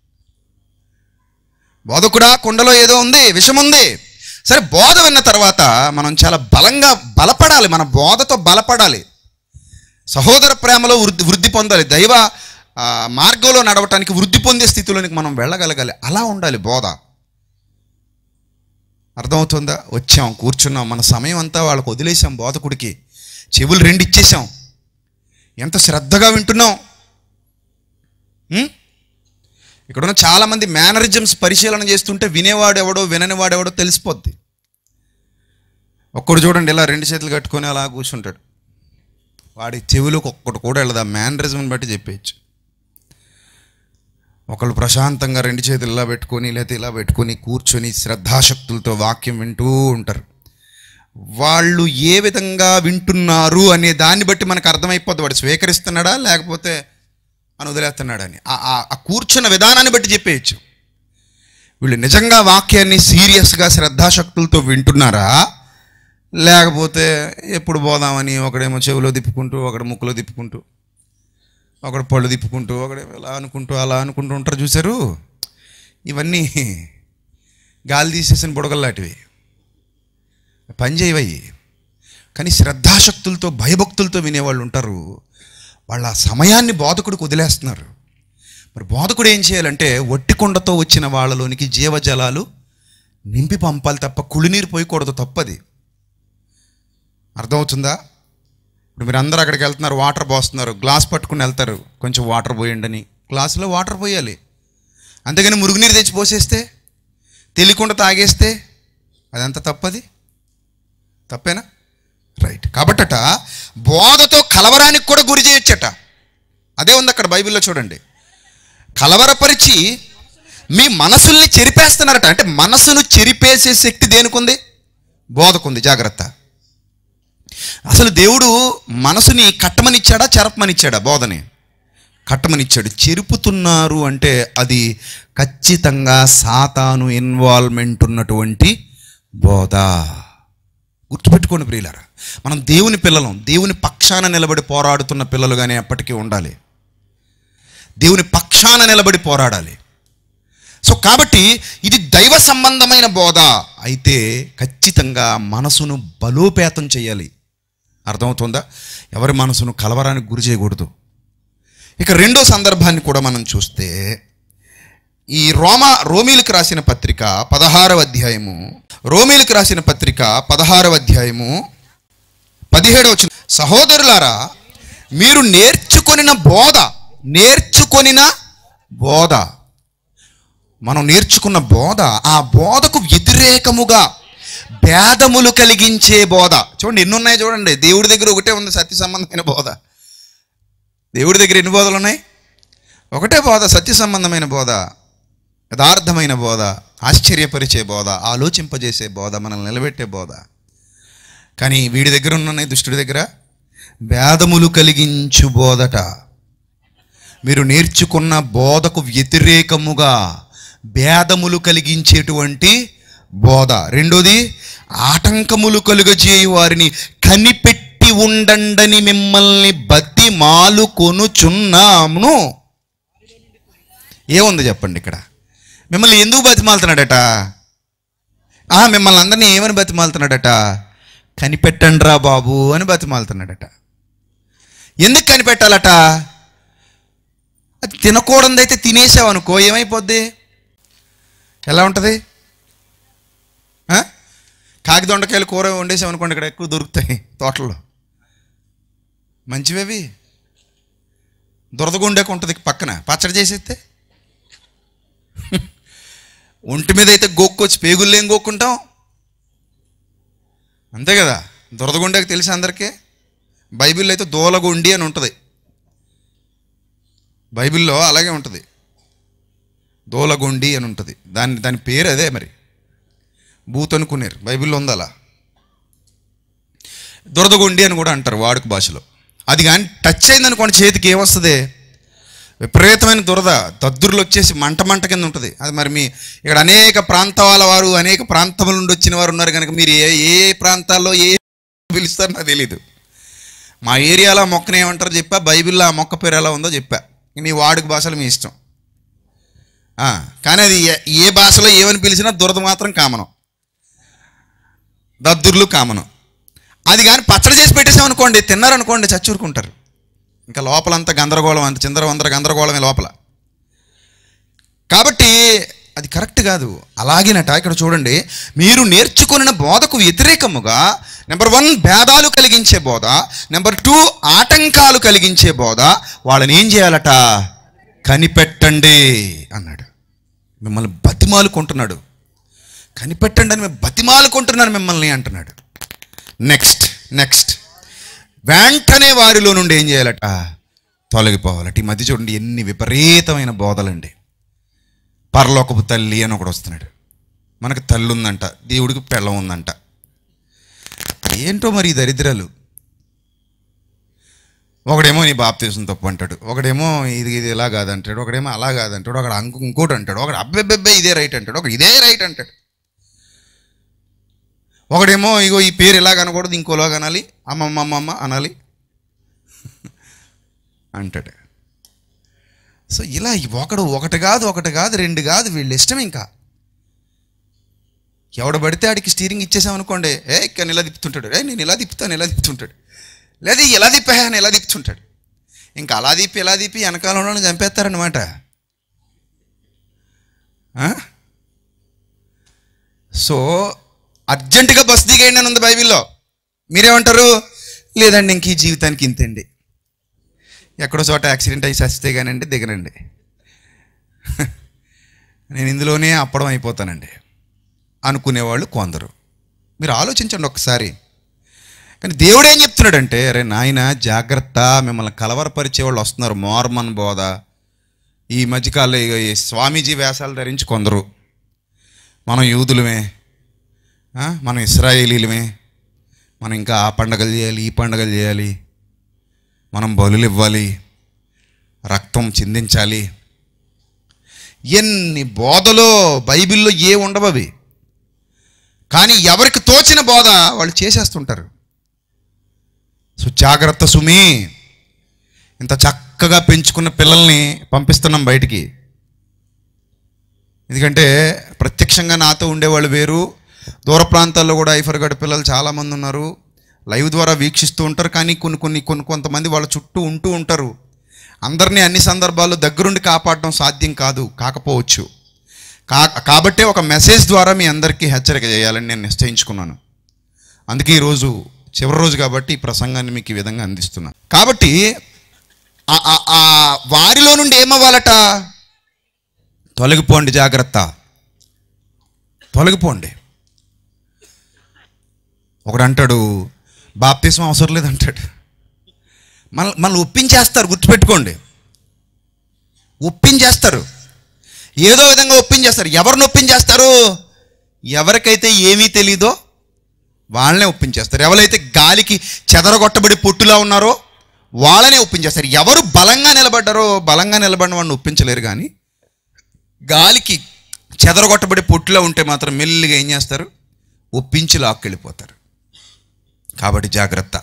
బోధకుడా కుండలో ఏదో ఉంది విషం ఉంది సరే బోధ విన్న తర్వాత మనం చాలా బలంగా బలపడాలి మన బోధతో బలపడాలి సహోదర ప్రేమలో వృద్ధి వృద్ధి పొందాలి దైవ ఆ, మార్గంలో నడవటానికి వృద్ధి పొందే స్థితిలోనికి మనం వెళ్ళగలగాలి అలా ఉండాలి బోధ అర్థమవుతుందా వచ్చాం కూర్చున్నాం మన సమయం అంతా వాళ్ళకు వదిలేసాం బోధకుడికి చెవులు రెండు ఇచ్చేసాం ఎంత శ్రద్ధగా వింటున్నాం ఉం? ఇక్కడున్న చాలామంది మేనరిజమ్స్ పరిశీలన చేస్తుంటే వినేవాడు ఎవడో విననివాడు ఎవడో తెలిసిపోద్ది ఒక్కడు చూడండి ఇలా రెండు చేతులు కట్టుకొని అలా కూర్చుంటాడు వాడి చెవులకు ఒక్కటి కూడా వెళ్ళదు ఆ మేనరిజంని బట్టి చెప్పేయచ్చు ఒకళ్ళు ప్రశాంతంగా రెండు చేతులు ఇలా పెట్టుకొని లేకపోతే ఇలా పెట్టుకొని కూర్చొని శ్రద్ధాశక్తులతో వాక్యం వింటూ ఉంటారు వాళ్ళు ఏ విధంగా వింటున్నారు అనే దాన్ని బట్టి మనకు అర్థమైపోద్ది వాడు స్వీకరిస్తున్నాడా లేకపోతే అని వదిలేస్తున్నాడని ఆ- ఆ- ఆ కూర్చున్న విధానాన్ని బట్టి చెప్పేయచ్చు వీళ్ళు నిజంగా వాక్యాన్ని సీరియస్గా శ్రద్ధాశక్తులతో వింటున్నారా లేకపోతే ఎప్పుడు పోదామని ఒకడేమో చెవిలో తిప్పుకుంటూ ఒకడు ముక్కులో తిప్పుకుంటూ ఒకడు పళ్ళు తిప్పుకుంటూ ఒకడేమో ఇలా అనుకుంటూ అలా అనుకుంటూ ఉంటారు చూసారు ఇవన్నీ గాలి తీసేసిన బుడగల్లాంటివి పని చేయవయ్యి కానీ శ్రద్ధాశక్తులతో భయభక్తులతో వినేవాళ్ళు ఉంటారు వాళ్ళ ఆ సమయాన్ని బోధకుడికి వదిలేస్తున్నారు మరి బోధకుడు ఏం చేయాలంటే వట్టి కుండతో వచ్చిన వాళ్ళలోనికి జీవజలాలు నింపి పంపాలి తప్ప కుళినీరు పోయకూడదు తప్పది అర్థమవుతుందా ఇప్పుడు మీరు అందరూ అక్కడికి వెళ్తున్నారు వాటర్ పోస్తున్నారు గ్లాస్ పట్టుకుని వెళ్తారు కొంచెం వాటర్ పోయండి అని గ్లాసులో వాటర్ పోయాలి అంతేగాని మురుగునీరు తెచ్చి పోసేస్తే తెలియకుండా తాగేస్తే అదంతా తప్పది తప్పేనా రైట్ కాబట్టట బోధతో కలవరానికి కూడా గురి చేయొచ్చట అదే ఉంది అక్కడ బైబిల్లో చూడండి కలవరపరిచి మీ మనసుల్ని చెరిపేస్తున్నారట అంటే మనసును చెరిపేసే శక్తి దేనికుంది బోధకుంది జాగ్రత్త అసలు దేవుడు మనసుని కట్టమనిచ్చాడా చెరపమనిచ్చాడా బోధని కట్టమనిచ్చాడు చెరుపుతున్నారు అంటే అది ఖచ్చితంగా సాతాను ఇన్వాల్వ్మెంట్ ఉన్నటువంటి బోధ గుర్తుపెట్టుకోండి ప్రియులారా మనం దేవుని పిల్లలం దేవుని పక్షాన నిలబడి పోరాడుతున్న పిల్లలుగానే ఎప్పటికీ ఉండాలి దేవుని పక్షాన నిలబడి పోరాడాలి సో కాబట్టి ఇది దైవ సంబంధమైన బోధ అయితే ఖచ్చితంగా మనసును బలోపేతం చేయాలి అర్థమవుతుందా ఎవరి మనసును కలవరానికి గురి చేయకూడదు ఇక రెండో సందర్భాన్ని కూడా మనం చూస్తే ఈ రోమా రోమీలకు రాసిన పత్రిక పదహారవ అధ్యాయము రోమీలకు రాసిన పత్రిక పదహారవ అధ్యాయము పదిహేడవ వచ్చిన సహోదరులారా మీరు నేర్చుకొనిన బోధ నేర్చుకొనిన బోధ మనం నేర్చుకున్న బోధ ఆ బోధకు వ్యతిరేకముగా భేదములు కలిగించే బోధ చూడండి ఎన్ని ఉన్నాయి చూడండి దేవుడి దగ్గర ఒకటే ఉంది సత్య సంబంధమైన బోధ దేవుడి దగ్గర ఎన్ని బోధలు ఉన్నాయి ఒకటే బోధ సత్య సంబంధమైన బోధ యథార్థమైన బోధ ఆశ్చర్యపరిచే బోధ ఆలోచింపజేసే బోధ మనల్ని నిలబెట్టే బోధ కానీ వీడి దగ్గర ఉన్నాయి దుష్టుడి దగ్గర భేదములు కలిగించు బోధట మీరు నేర్చుకున్న బోధకు వ్యతిరేకముగా భేదములు కలిగించేటువంటి బోధ రెండోది ఆటంకములు కలుగజేయు వారిని కనిపెట్టి ఉండండని మిమ్మల్ని బతి మాలు కొనుచున్నామును ఏముంది చెప్పండి ఇక్కడ మిమ్మల్ని ఎందుకు బతిమాలుతున్నాడట ఆ మిమ్మల్ని అందరినీ ఏమని బతిమాలుతున్నాడట కనిపెట్టండి రా బాబు అని బతిమాలుతున్నాడట ఎందుకు కనిపెట్టాలట అది తినకూడదైతే తినేసావు అనుకో ఏమైపోద్ది ఎలా ఉంటుంది ఆ? కాకి దొండకాయలు కూర వండేసాం అనుకోండి ఇక్కడ ఎక్కువ దొరుకుతాయి తోటల్లో మంచివేవి దురదగుండేక ఉంటుంది పక్కన పచ్చడి చేసేస్తే ఒంటి మీద అయితే గోక్కొచ్చి పేగుల్లో ఏం గోక్కుంటాం అంతే కదా దురదగుండేకి తెలిసి అందరికీ బైబిల్లో అయితే దూలగుండి అని ఉంటుంది బైబిల్లో అలాగే ఉంటుంది దూలగొండి అని ఉంటుంది దాని దాని పేరు అదే మరి బూత్ అనుకునేరు బైబిల్లో ఉంది అలా దురదగొండి అని కూడా అంటారు వాడుక భాషలో అది కానీ టచ్ అయిందనుకోండి చేతికి ఏమొస్తుంది విపరీతమైన దురద దద్దుర్లు వచ్చేసి మంట మంట కింద ఉంటుంది అది మరి మీ ఇక్కడ అనేక ప్రాంతాల వారు అనేక ప్రాంతముల నుండి వచ్చిన వారు ఉన్నారు కనుక మీరు ఏ ఏ ప్రాంతాల్లో ఏ పిలుస్తారో నాకు తెలీదు మా ఏరియాలో ఆ మొక్కని ఏమంటారో చెప్పా బైబిల్లో ఆ మొక్క పేరు ఎలా ఉందో చెప్పా నీ వాడుక భాషలు మీ ఇష్టం ఆ, కానీ అది ఏ- ఏ భాషలో ఏమని పిలిచినా దురద మాత్రం కామనం దద్దుర్లు కామనం అది కానీ పచ్చడి చేసి పెట్టేసామనుకోండి తిన్నారనుకోండి చచ్చూరుకుంటారు ఇంకా లోపలంతా గందరగోళం అంత చిందర వందర గందరగోళమే లోపల కాబట్టి అది కరెక్ట్ కాదు అలాగేనట ఇక్కడ చూడండి మీరు నేర్చుకున్న బోధకు వ్యతిరేకముగా నెంబర్ వన్ భేదాలు కలిగించే బోధ నెంబర్ టూ ఆటంకాలు కలిగించే బోధ వాళ్ళని ఏం చేయాలట కనిపెట్టండి అన్నాడు మిమ్మల్ని బతిమాలుకుంటున్నాడు కనిపెట్టండి అని మేము బతిమాలుకుంటున్నాను మిమ్మల్ని అంటున్నాడు నెక్స్ట్ నెక్స్ట్ వెంటనే వారిలో నుండి ఏం చేయాలట తొలగిపోవాలట ఈ మధ్య చూడండి ఎన్ని విపరీతమైన బోధలండి పరలోకపు తల్లి అని ఒకడు వస్తున్నాడు మనకు తల్లి ఉందంట దేవుడికి పెళ్ళం ఉందంట ఏంటో మరి ఈ దరిద్రాలు ఒకడేమో నీ బాప్తీసం తప్పు అంటాడు ఒకడేమో ఇది ఇది ఇలా కాదంటాడు ఒకడేమో అలా కాదంటాడు ఒకడు అంకు ఇంకోటి అంటాడు ఒకడు అబ్బెబ్బెబ్బే ఇదే రైట్ అంటాడు ఒకడు ఇదే రైట్ అంటాడు ఒకడేమో ఇగో ఈ పేరు ఇలా కనకూడదు ఇంకోలాగా అనాలి అమ్మమ్మమ్మమ్మ అనాలి అంటాడు సో ఇలా ఒకడు ఒకటి కాదు ఒకటి కాదు రెండు కాదు వీళ్ళు ఇష్టం ఇంకా ఎవడ పడితే ఆడికి స్టీరింగ్ ఇచ్చేసామనుకోండి ఏ ఇక్కడ ఇలా తిప్పుతుంటాడు ఏ నేను ఇలా తిప్పుతాను ఇలా తిప్పుతుంటాడు లేదా ఇలా తిప్పా అని ఇలా తిప్పుతుంటాడు ఇంకా అలా తిప్పి ఇలా తిప్పి వెనకాల ఉన్న వాళ్ళని చంపేస్తారనమాట ఆ? సో అర్జెంటుగా బస్ దిగేయండి అని ఉంది బైబిల్లో మీరేమంటారు లేదండి ఇంక ఈ జీవితానికి ఇంతండి ఎక్కడో చోట యాక్సిడెంట్ అయ్యి చస్తే కానండి దిగనండి నేను ఇందులోనే అప్పడం అయిపోతానండి అనుకునేవాళ్ళు కొందరు మీరు ఆలోచించండి ఒకసారి కానీ దేవుడు ఏం చెప్తున్నాడంటే అరే నాయన జాగ్రత్త మిమ్మల్ని కలవరపరిచే వాళ్ళు వస్తున్నారు మోర్మన్ బోధ ఈ మధ్యకాలంలో ఇగ ఈ స్వామీజీ వేషాలు ధరించి కొందరు మనం యూదులమే ఆ, మనం ఇస్రాయేలీలమే మనం ఇంకా ఆ పండగలు చేయాలి ఈ పండగలు చేయాలి మనం బలులు ఇవ్వాలి రక్తం చిందించాలి ఎన్ని బోధలో బైబిల్లో ఏ ఉండవు అవి కానీ ఎవరికి తోచిన బోధ వాళ్ళు చేసేస్తుంటారు సో జాగ్రత్త సుమి ఇంత చక్కగా పెంచుకున్న పిల్లల్ని పంపిస్తున్నాం బయటికి ఎందుకంటే ప్రత్యక్షంగా నాతో ఉండేవాళ్ళు వేరు దూర ప్రాంతాల్లో కూడా ఐఫర్గడ్ పిల్లలు చాలామంది ఉన్నారు లైవ్ ద్వారా వీక్షిస్తూ ఉంటారు కానీ కొన్ని కొన్ని కొన్ని కొంతమంది వాళ్ళ చుట్టూ ఉంటూ ఉంటారు అందరినీ అన్ని సందర్భాల్లో దగ్గరుండి కాపాడడం సాధ్యం కాదు కాకపోవచ్చు కా కాబట్టే ఒక మెసేజ్ ద్వారా మీ అందరికీ హెచ్చరిక చేయాలని నేను నిశ్చయించుకున్నాను అందుకే ఈరోజు చివరి రోజు కాబట్టి ఈ ప్రసంగాన్ని మీకు ఈ విధంగా అందిస్తున్నాను కాబట్టి ఆ- ఆ- ఆ వారిలో నుండి ఏమవ్వాలట తొలగిపోండి జాగ్రత్త తొలగిపోండి ఒకడు అంటాడు బాప్తిసం అవసరం లేదంటాడు మన మనల్ని ఒప్పించేస్తారు గుర్తుపెట్టుకోండి ఒప్పించేస్తారు ఏదో విధంగా ఒప్పించేస్తారు ఎవరిని ఒప్పించేస్తారు ఎవరికైతే ఏమీ తెలీదో వాళ్ళనే ఒప్పించేస్తారు ఎవరైతే గాలికి చెదరగొట్టబడి పొట్టులా ఉన్నారో వాళ్ళనే ఒప్పించేస్తారు ఎవరు బలంగా నిలబడ్డారో బలంగా నిలబడిన వాడిని ఒప్పించలేరు కానీ గాలికి చెదరగొట్టబడి పొట్టులో ఉంటే మాత్రం మెల్లిగా ఏం చేస్తారు ఒప్పించి లాక్కెళ్ళిపోతారు కాబట్టి జాగ్రత్త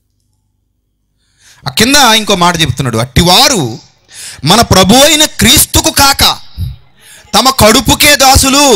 ఆ కింద ఇంకో మాట చెప్తున్నాడు అట్టివారు మన ప్రభు అయిన క్రీస్తుకు కాక తమ కడుపుకే దాసులు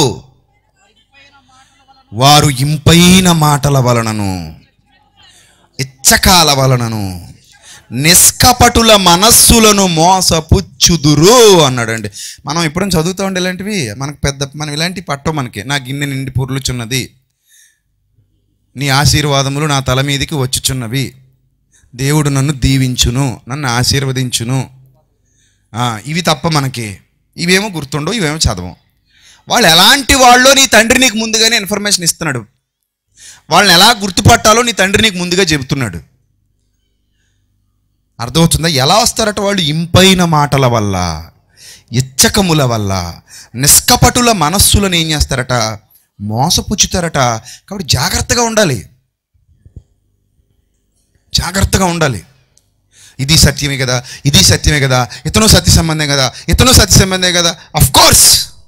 వారు ఇంపైన మాటల వలనను ఇచ్చకాల వలనను నిష్కపటుల మనస్సులను మోసపుచ్చుదురు అన్నాడండి మనం ఎప్పుడైనా చదువుతూ ఉండే ఇలాంటివి మనకు పెద్ద మనం ఇలాంటి పట్టం మనకి నా గిన్నె నిండి పొర్లుచున్నది నీ ఆశీర్వాదములు నా తల మీదికి వచ్చుచున్నవి దేవుడు నన్ను దీవించును నన్ను ఆశీర్వదించును ఆ, ఇవి తప్ప మనకి ఇవేమో గుర్తుండవు ఇవేమో చదవం వాళ్ళు ఎలాంటి వాళ్ళో నీ తండ్రి నీకు ముందుగానే ఇన్ఫర్మేషన్ ఇస్తున్నాడు వాళ్ళని ఎలా గుర్తుపట్టాలో నీ తండ్రి నీకు ముందుగా చెబుతున్నాడు అర్థమవుతుందా ఎలా వస్తారట వాళ్ళు ఇంపైన మాటల వల్ల ఇచ్చకముల వల్ల నిష్కపటుల మనస్సులను ఏం చేస్తారట మోసపుచ్చుతారట కాబట్టి జాగ్రత్తగా ఉండాలి జాగ్రత్తగా ఉండాలి ఇది సత్యమే కదా ఇది సత్యమే కదా ఇతను సత్య సంబంధం కదా ఇతను సత్య సంబంధం కదా అఫ్ కోర్స్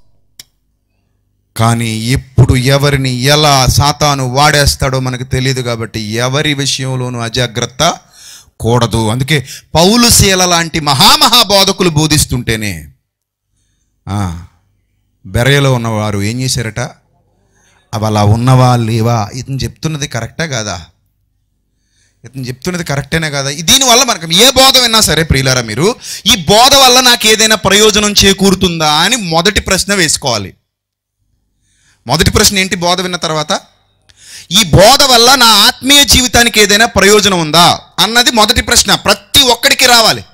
కానీ ఎప్పుడు ఎవరిని ఎలా సాతాను వాడేస్తాడో మనకు తెలియదు కాబట్టి ఎవరి విషయంలోనూ అజాగ్రత్త కూడదు అందుకే పౌలు శీల లాంటి మహామహా బోధకులు బోధిస్తుంటేనే ఆ, బెరయలో ఉన్నవారు ఏం చేశారట అవి అలా ఉన్నవా లేవా ఇతను చెప్తున్నది కరెక్టా కాదా ఇతను చెప్తున్నది కరెక్టేనే కదా దీనివల్ల మనకు ఏ బోధ విన్నా సరే ప్రియులారా మీరు ఈ బోధ వల్ల నాకు ఏదైనా ప్రయోజనం చేకూరుతుందా అని మొదటి ప్రశ్న వేసుకోవాలి మొదటి ప్రశ్న ఏంటి బోధ విన్న తర్వాత ఈ బోధ వల్ల నా ఆత్మీయ జీవితానికి ఏదైనా ప్రయోజనం ఉందా అన్నది మొదటి ప్రశ్న ప్రతి ఒక్కడికి రావాలి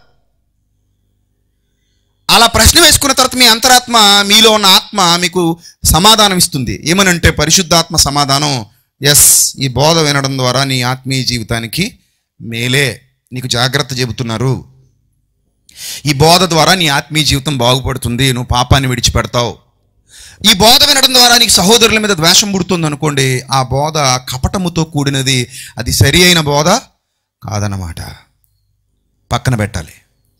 అలా ప్రశ్న వేసుకున్న తర్వాత మీ అంతరాత్మ మీలో ఉన్న ఆత్మ మీకు సమాధానం ఇస్తుంది ఏమనంటే పరిశుద్ధాత్మ సమాధానం ఎస్ ఈ బోధ వినడం ద్వారా నీ ఆత్మీయ జీవితానికి మేలే నీకు జాగ్రత్త చెబుతున్నారు ఈ బోధ ద్వారా నీ ఆత్మీయ జీవితం బాగుపడుతుంది నువ్వు పాపాన్ని విడిచిపెడతావు ఈ బోధ వినడం ద్వారా నీకు సహోదరుల మీద ద్వేషం పుడుతుంది అనుకోండి ఆ బోధ కపటముతో కూడినది అది సరి అయిన బోధ కాదన్నమాట పక్కన పెట్టాలి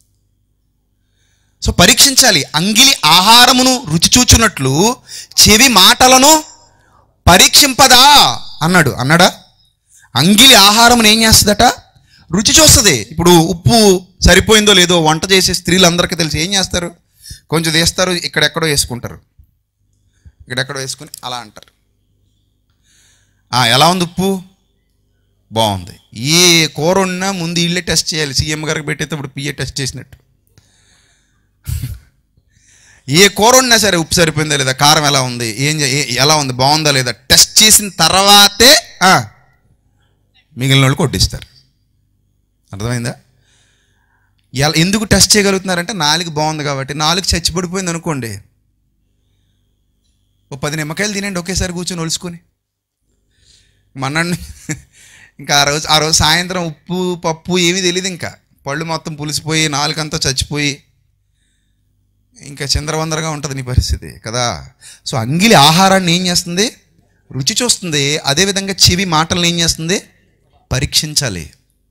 సో పరీక్షించాలి అంగిలి ఆహారమును రుచి చూచున్నట్లు చెవి మాటలను పరీక్షింపదా అన్నాడు అన్నాడా అంగిలి ఆహారం ఏం చేస్తుందట రుచి చూస్తుంది ఇప్పుడు ఉప్పు సరిపోయిందో లేదో వంట చేసే స్త్రీలందరికీ తెలిసి ఏం చేస్తారు కొంచెం తీస్తారు ఇక్కడెక్కడో వేసుకుంటారు ఇక్కడెక్కడో వేసుకుని అలా అంటారు "ఆ, ఎలా ఉంది ఉప్పు బాగుంది ఏ కూర ఉన్నా ముందు వీళ్ళే టెస్ట్ చేయాలి సీఎం గారికి పెట్టేస్తే ఇప్పుడు పిఏ టెస్ట్ చేసినట్టు ఏ కూర ఉన్నా సరే ఉప్పు సరిపోయిందా లేదా కారం ఎలా ఉంది ఏం చే- ఏ- ఎలా ఉంది బాగుందా లేదా టెస్ట్ చేసిన తర్వాతే ఆ, మిగిలిన వాళ్ళు కొట్టిస్తారు అర్థమైందా ఎలా ఎందుకు టెస్ట్ చేయగలుగుతున్నారంటే నాలుగు బాగుంది కాబట్టి నాలుగు చచ్చిపడిపోయింది అనుకోండి ఓ పది నిమ్మకాయలు తినండి ఒకేసారి కూర్చొని ఒలుసుకొని మన్నాడు ఇంకా ఆ రోజు ఆ రోజు సాయంత్రం ఉప్పు పప్పు ఏమీ తెలియదు ఇంకా పళ్ళు మొత్తం పులిసిపోయి నాలుకంతా చచ్చిపోయి ఇంకా చిందరవందరగా ఉంటుంది నీ పరిస్థితి కదా సో అంగిలి ఆహారాన్ని ఏం చేస్తుంది రుచి చూస్తుంది అదేవిధంగా చెవి మాటలను ఏం చేస్తుంది పరీక్షించాలి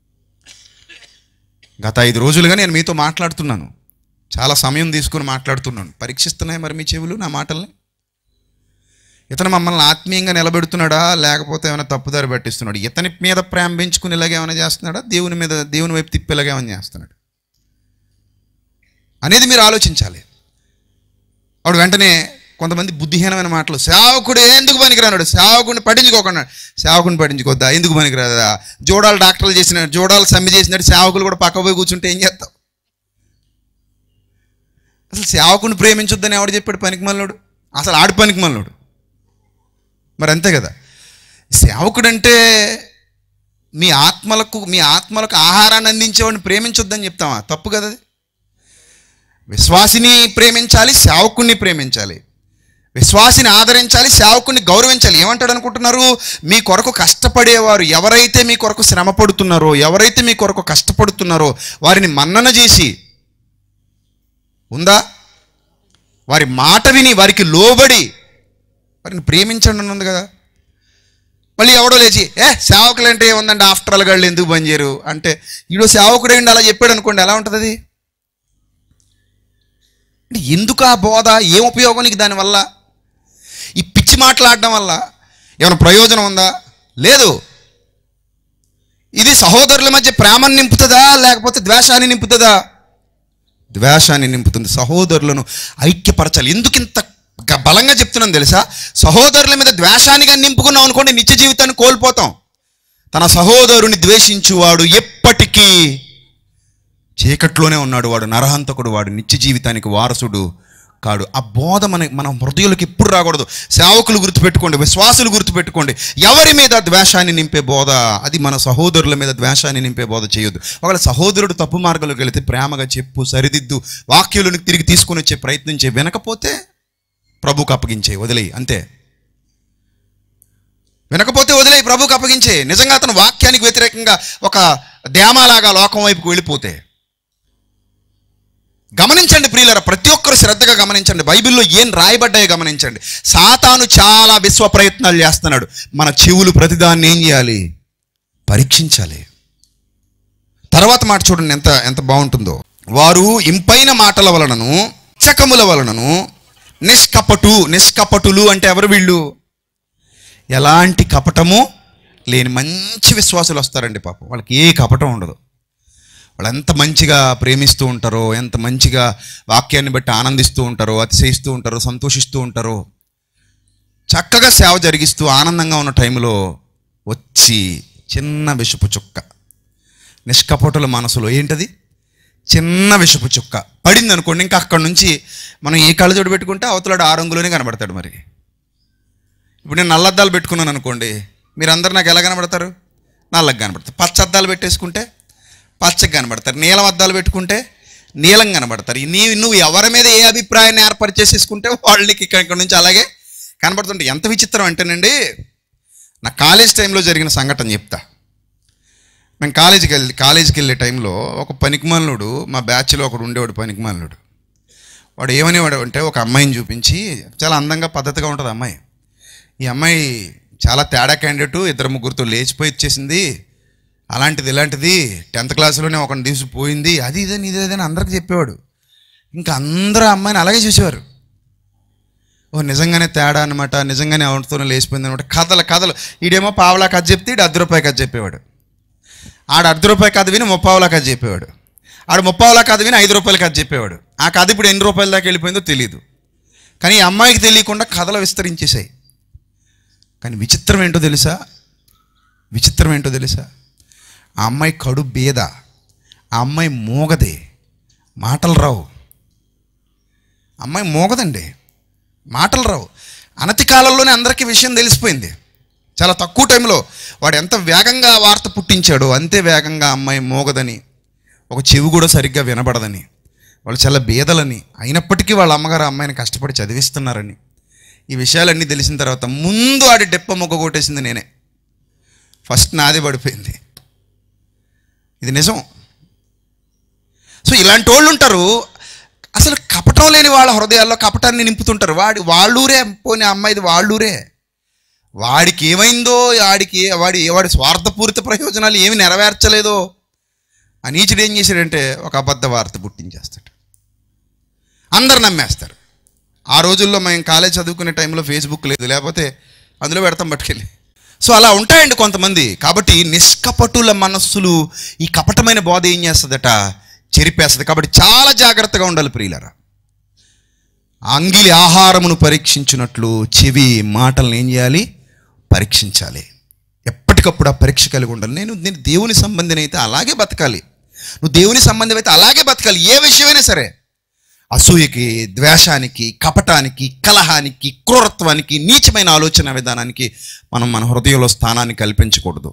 గత ఐదు రోజులుగా నేను మీతో మాట్లాడుతున్నాను చాలా సమయం తీసుకుని మాట్లాడుతున్నాను పరీక్షిస్తున్నాయి మరి మీ చెవులు నా మాటల్ని ఇతను మమ్మల్ని ఆత్మీయంగా నిలబెడుతున్నాడా లేకపోతే ఏమైనా తప్పుదారి పట్టిస్తున్నాడు ఇతని మీద ప్రేమ పెంచుకుని ఇలాగ ఏమైనా చేస్తున్నాడా దేవుని మీద దేవుని వైపు తిప్పి ఇలాగ ఏమైనా చేస్తున్నాడు అనేది మీరు ఆలోచించాలి అప్పుడు వెంటనే కొంతమంది బుద్ధిహీనమైన మాటలు సేవకుడు ఎందుకు పనికిరానాడు సేవకుడిని పట్టించుకోకుండా సేవకుడిని పట్టించుకోద్దా ఎందుకు పనికిరాదా జోడాలు డాక్టర్లు చేసిన జోడాలు సమ్మె చేసినట్టు సేవకులు కూడా పక్క పోయి కూర్చుంటే ఏం చేస్తావు అసలు సేవకుని ప్రేమించొద్దని ఎవడు చెప్పాడు పనికిమల్లోడు అసలు ఆడు పనికిమల్లోడు మరి అంతే కదా సేవకుడంటే మీ ఆత్మలకు మీ ఆత్మలకు ఆహారాన్ని అందించేవాడిని ప్రేమించొద్దని చెప్తామా తప్పు కదా అది విశ్వాసిని ప్రేమించాలి సేవకుణ్ణి ప్రేమించాలి విశ్వాసిని ఆదరించాలి సేవకుణ్ణి గౌరవించాలి ఏమంటాడు అనుకుంటున్నారు మీ కొరకు కష్టపడేవారు ఎవరైతే మీ కొరకు శ్రమ పడుతున్నారో ఎవరైతే మీ కొరకు కష్టపడుతున్నారో వారిని మన్నన చేసి ఉందా వారి మాట విని వారికి లోబడి వారిని ప్రేమించండి అని ఉంది కదా మళ్ళీ ఎవడో లేచి ఏ సేవకులు అంటే ఏముందండి ఆఫ్టర్ ఆల్ గాళ్ళు ఎందుకు బంద్ చేయరు అంటే ఈడో సేవకుడేండి అలా చెప్పాడు అనుకోండి ఎలా ఉంటుంది అది అంటే ఎందుకు ఆ బోధ ఏం ఉపయోగం నీకు దానివల్ల ఈ పిచ్చి మాట్లాడడం వల్ల ఏమైనా ప్రయోజనం ఉందా లేదు ఇది సహోదరుల మధ్య ప్రేమను నింపుతుందా లేకపోతే ద్వేషాన్ని నింపుతుందా ద్వేషాన్ని నింపుతుంది సహోదరులను ఐక్యపరచాలి ఎందుకు ఇంత గ- బలంగా చెప్తున్నాను తెలుసా సహోదరుల మీద ద్వేషానిగా నింపుకున్నాం అనుకోండి నిత్య జీవితాన్ని కోల్పోతాం తన సహోదరుని ద్వేషించువాడు ఎప్పటికీ చీకట్లోనే ఉన్నాడు వాడు నరహంతకుడు వాడు నిత్య జీవితానికి వారసుడు కాడు ఆ బోధ మన మన హృదయాలకు ఎప్పుడు రాకూడదు సేవకులు గుర్తుపెట్టుకోండి విశ్వాసులు గుర్తుపెట్టుకోండి ఎవరి మీద ద్వేషాన్ని నింపే బోధ అది మన సహోదరుల మీద ద్వేషాన్ని నింపే బోధ చేయొద్దు ఒకవేళ సహోదరుడు తప్పు మార్గంలోకి వెళితే ప్రేమగా చెప్పు సరిదిద్దు వాక్యులను తిరిగి తీసుకుని వచ్చే ప్రయత్నం చేయి వినకపోతే ప్రభుకు అప్పగించే వదిలేయి అంతే వినకపోతే వదిలేయి ప్రభుకు అప్పగించే నిజంగా అతను వాక్యానికి వ్యతిరేకంగా ఒక ధ్యామాలాగా లోకం వైపుకు వెళ్ళిపోతే గమనించండి ప్రియులరా ప్రతి ఒక్కరు శ్రద్ధగా గమనించండి బైబిల్లో ఏం రాయబడ్డాయో గమనించండి సాతాను చాలా విశ్వ ప్రయత్నాలు చేస్తున్నాడు మన చెవులు ప్రతిదాన్ని ఏం చేయాలి పరీక్షించాలి తర్వాత మాట చూడండి ఎంత ఎంత బాగుంటుందో వారు ఇంపైన మాటల వలనను చకముల వలనను నిష్కపటు నిష్కపటులు అంటే ఎవరు వీళ్ళు ఎలాంటి కపటము లేని మంచి విశ్వాసులు వస్తారండి పాపం వాళ్ళకి ఏ కపటం ఉండదు వాళ్ళు ఎంత మంచిగా ప్రేమిస్తూ ఉంటారో ఎంత మంచిగా వాక్యాన్ని బట్టి ఆనందిస్తూ ఉంటారో అతిశయిస్తూ ఉంటారో సంతోషిస్తూ ఉంటారో చక్కగా సేవ జరిగిస్తూ ఆనందంగా ఉన్న టైంలో వచ్చి చిన్న విషపు చుక్క నిష్కపటుల మనసులో ఏంటది చిన్న విషపు చుక్క పడింది అనుకోండి ఇంకా అక్కడ నుంచి మనం ఏ కళ్ళజోడు పెట్టుకుంటే అవతలాడు ఆ రంగులోనే కనబడతాడు మరి ఇప్పుడు నేను నల్లద్దాలు పెట్టుకున్నాను అనుకోండి మీరందరూ నాకు ఎలా కనబడతారు నల్లగా కనబడతారు పచ్చ అద్దాలు పెట్టేసుకుంటే పచ్చగా కనబడతారు నీలం అద్దాలు పెట్టుకుంటే నీలం కనబడతారు నీ నువ్వు ఎవరి మీద ఏ అభిప్రాయాన్ని ఏర్పరిచేసేసుకుంటే వాళ్ళకి ఇక్కడ ఇక్కడ నుంచి అలాగే కనబడుతుంటే ఎంత విచిత్రం అంటేనండి నా కాలేజ్ టైంలో జరిగిన సంఘటన చెప్తా మేము కాలేజీకి వెళ్ళి కాలేజీకి వెళ్ళే టైంలో ఒక పనికిమాలినుడు మా బ్యాచ్లో ఒకడు ఉండేవాడు పనికిమాలినుడు వాడు ఏమనేవాడు అంటే ఒక అమ్మాయిని చూపించి చాలా అందంగా పద్ధతిగా ఉంటుంది అమ్మాయి ఈ అమ్మాయి చాలా తేడా క్యాండిడేట్ ఇద్దరు ముగ్గురితో లేచిపోయి ఇచ్చేసింది అలాంటిది ఇలాంటిది టెన్త్ క్లాస్లోనే ఒకరిని తీసిపోయింది అది ఇదని ఇది ఇదని అందరికి చెప్పేవాడు ఇంకా అందరూ ఆ అమ్మాయిని అలాగే చూసేవారు ఓ నిజంగానే తేడా అనమాట నిజంగానే ఎవరితోనే లేచిపోయింది అనమాట కథలు కథలు ఈడేమో పావలా కథ చెప్తే ఈడు అర్ధ రూపాయి కథ చెప్పేవాడు ఆడు అర్ధ రూపాయి కథ విని ముప్పావులా కథ చెప్పేవాడు ఆడు ముప్పావులా కథ విని ఐదు రూపాయల కథ చెప్పేవాడు ఆ కథ ఇప్పుడు ఎన్ని రూపాయల దాకా వెళ్ళిపోయిందో తెలియదు కానీ ఈ అమ్మాయికి తెలియకుండా కథలు విస్తరించేశాయి కానీ విచిత్రం ఏంటో తెలుసా విచిత్రం ఏంటో తెలుసా ఆ అమ్మాయి కడు బేద ఆ అమ్మాయి మోగదే మాటలు రావు అమ్మాయి మోగదండి మాటలు రావు అనతి కాలంలోనే అందరికీ విషయం తెలిసిపోయింది చాలా తక్కువ టైంలో వాడు ఎంత వేగంగా వార్త పుట్టించాడో అంతే వేగంగా అమ్మాయి మోగదని ఒక చెవి కూడా సరిగ్గా వినబడదని వాళ్ళు చాలా బేదలని అయినప్పటికీ వాళ్ళ అమ్మగారు ఆ అమ్మాయిని కష్టపడి చదివిస్తున్నారని ఈ విషయాలన్నీ తెలిసిన తర్వాత ముందు ఆడి డెప్ప మొక్క కొట్టేసింది నేనే ఫస్ట్ నాదే పడిపోయింది ఇది నిజం సో ఇలాంటి వాళ్ళు ఉంటారు అసలు కపటం లేని వాళ్ళ హృదయాల్లో కపటాన్ని నింపుతుంటారు వాడి వాళ్ళూరే పోనీ అమ్మాయిది వాళ్ళూరే వాడికి ఏమైందో వాడికి వాడి వాడి స్వార్థపూరిత ప్రయోజనాలు ఏమి నెరవేర్చలేదో ఆ నీచుడు ఏం చేశాడంటే ఒక అబద్ధ వార్త పుట్టించేస్తాడు అందరు నమ్మేస్తారు ఆ రోజుల్లో మేము కాలేజ్ చదువుకునే టైంలో ఫేస్బుక్ లేదు లేకపోతే అందులో పెడతాం పట్టుకెళ్ళి సో అలా ఉంటాయండి కొంతమంది కాబట్టి నిష్కపటుల మనస్సులు ఈ కపటమైన బోధ ఏం చేస్తుందట చెరిపేస్తుంది కాబట్టి చాలా జాగ్రత్తగా ఉండాలి ప్రియులరా అంగిలి ఆహారమును పరీక్షించినట్లు చెవి మాటలను ఏం చేయాలి పరీక్షించాలి ఎప్పటికప్పుడు ఆ పరీక్ష కలిగి ఉండాలి నేను నేను దేవుని సంబంధిని అయితే అలాగే బతకాలి నువ్వు దేవుని సంబంధం అయితే అలాగే బతకాలి ఏ విషయమైనా సరే అసూయకి ద్వేషానికి కపటానికి కలహానికి క్రూరత్వానికి నీచమైన ఆలోచన విధానానికి మనం మన హృదయంలో స్థానాన్ని కల్పించకూడదు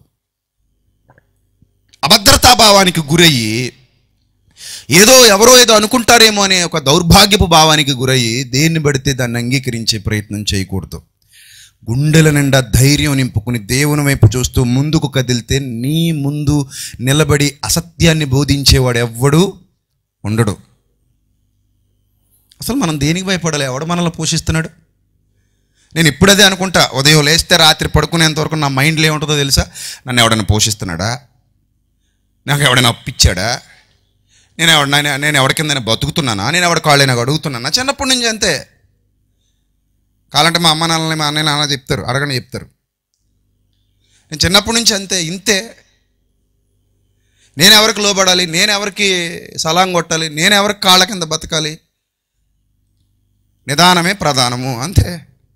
అభద్రతాభావానికి గురయ్యి ఏదో ఎవరో ఏదో అనుకుంటారేమో అనే ఒక దౌర్భాగ్యపు భావానికి గురయ్యి దేన్ని పడితే దాన్ని అంగీకరించే ప్రయత్నం చేయకూడదు గుండెల నిండా ధైర్యం నింపుకుని దేవుని వైపు చూస్తూ ముందుకు కదిలితే నీ ముందు నిలబడి అసత్యాన్ని బోధించేవాడు ఎవ్వడు ఉండడు అసలు మనం దేనికి భయపడాలి ఎవడు మనల్ని పోషిస్తున్నాడు నేను ఇప్పుడదే అనుకుంటా ఉదయం లేస్తే రాత్రి పడుకునేంత వరకు నా మైండ్లో ఏముంటుందో తెలుసా నన్ను ఎవడైనా పోషిస్తున్నాడా నాకు ఎవడైనా అప్పిచ్చాడా నేను ఎవడైనా నేను ఎవరి కింద బతుకుతున్నానా నేను ఎవరి కాళ్ళైనా అడుగుతున్నానా చిన్నప్పటి నుంచి అంతే కావాలంటే మా అమ్మ నాన్నని మా అన్నయ్య నాన్న చెప్తారు అడగని చెప్తారు నేను చిన్నప్పటి నుంచి అంతే ఇంతే నేను ఎవరికి లోబడాలి నేను ఎవరికి సలాం కొట్టాలి నేను ఎవరికి కాళ్ళ కింద బతకాలి నిదానమే ప్రధానము అంతే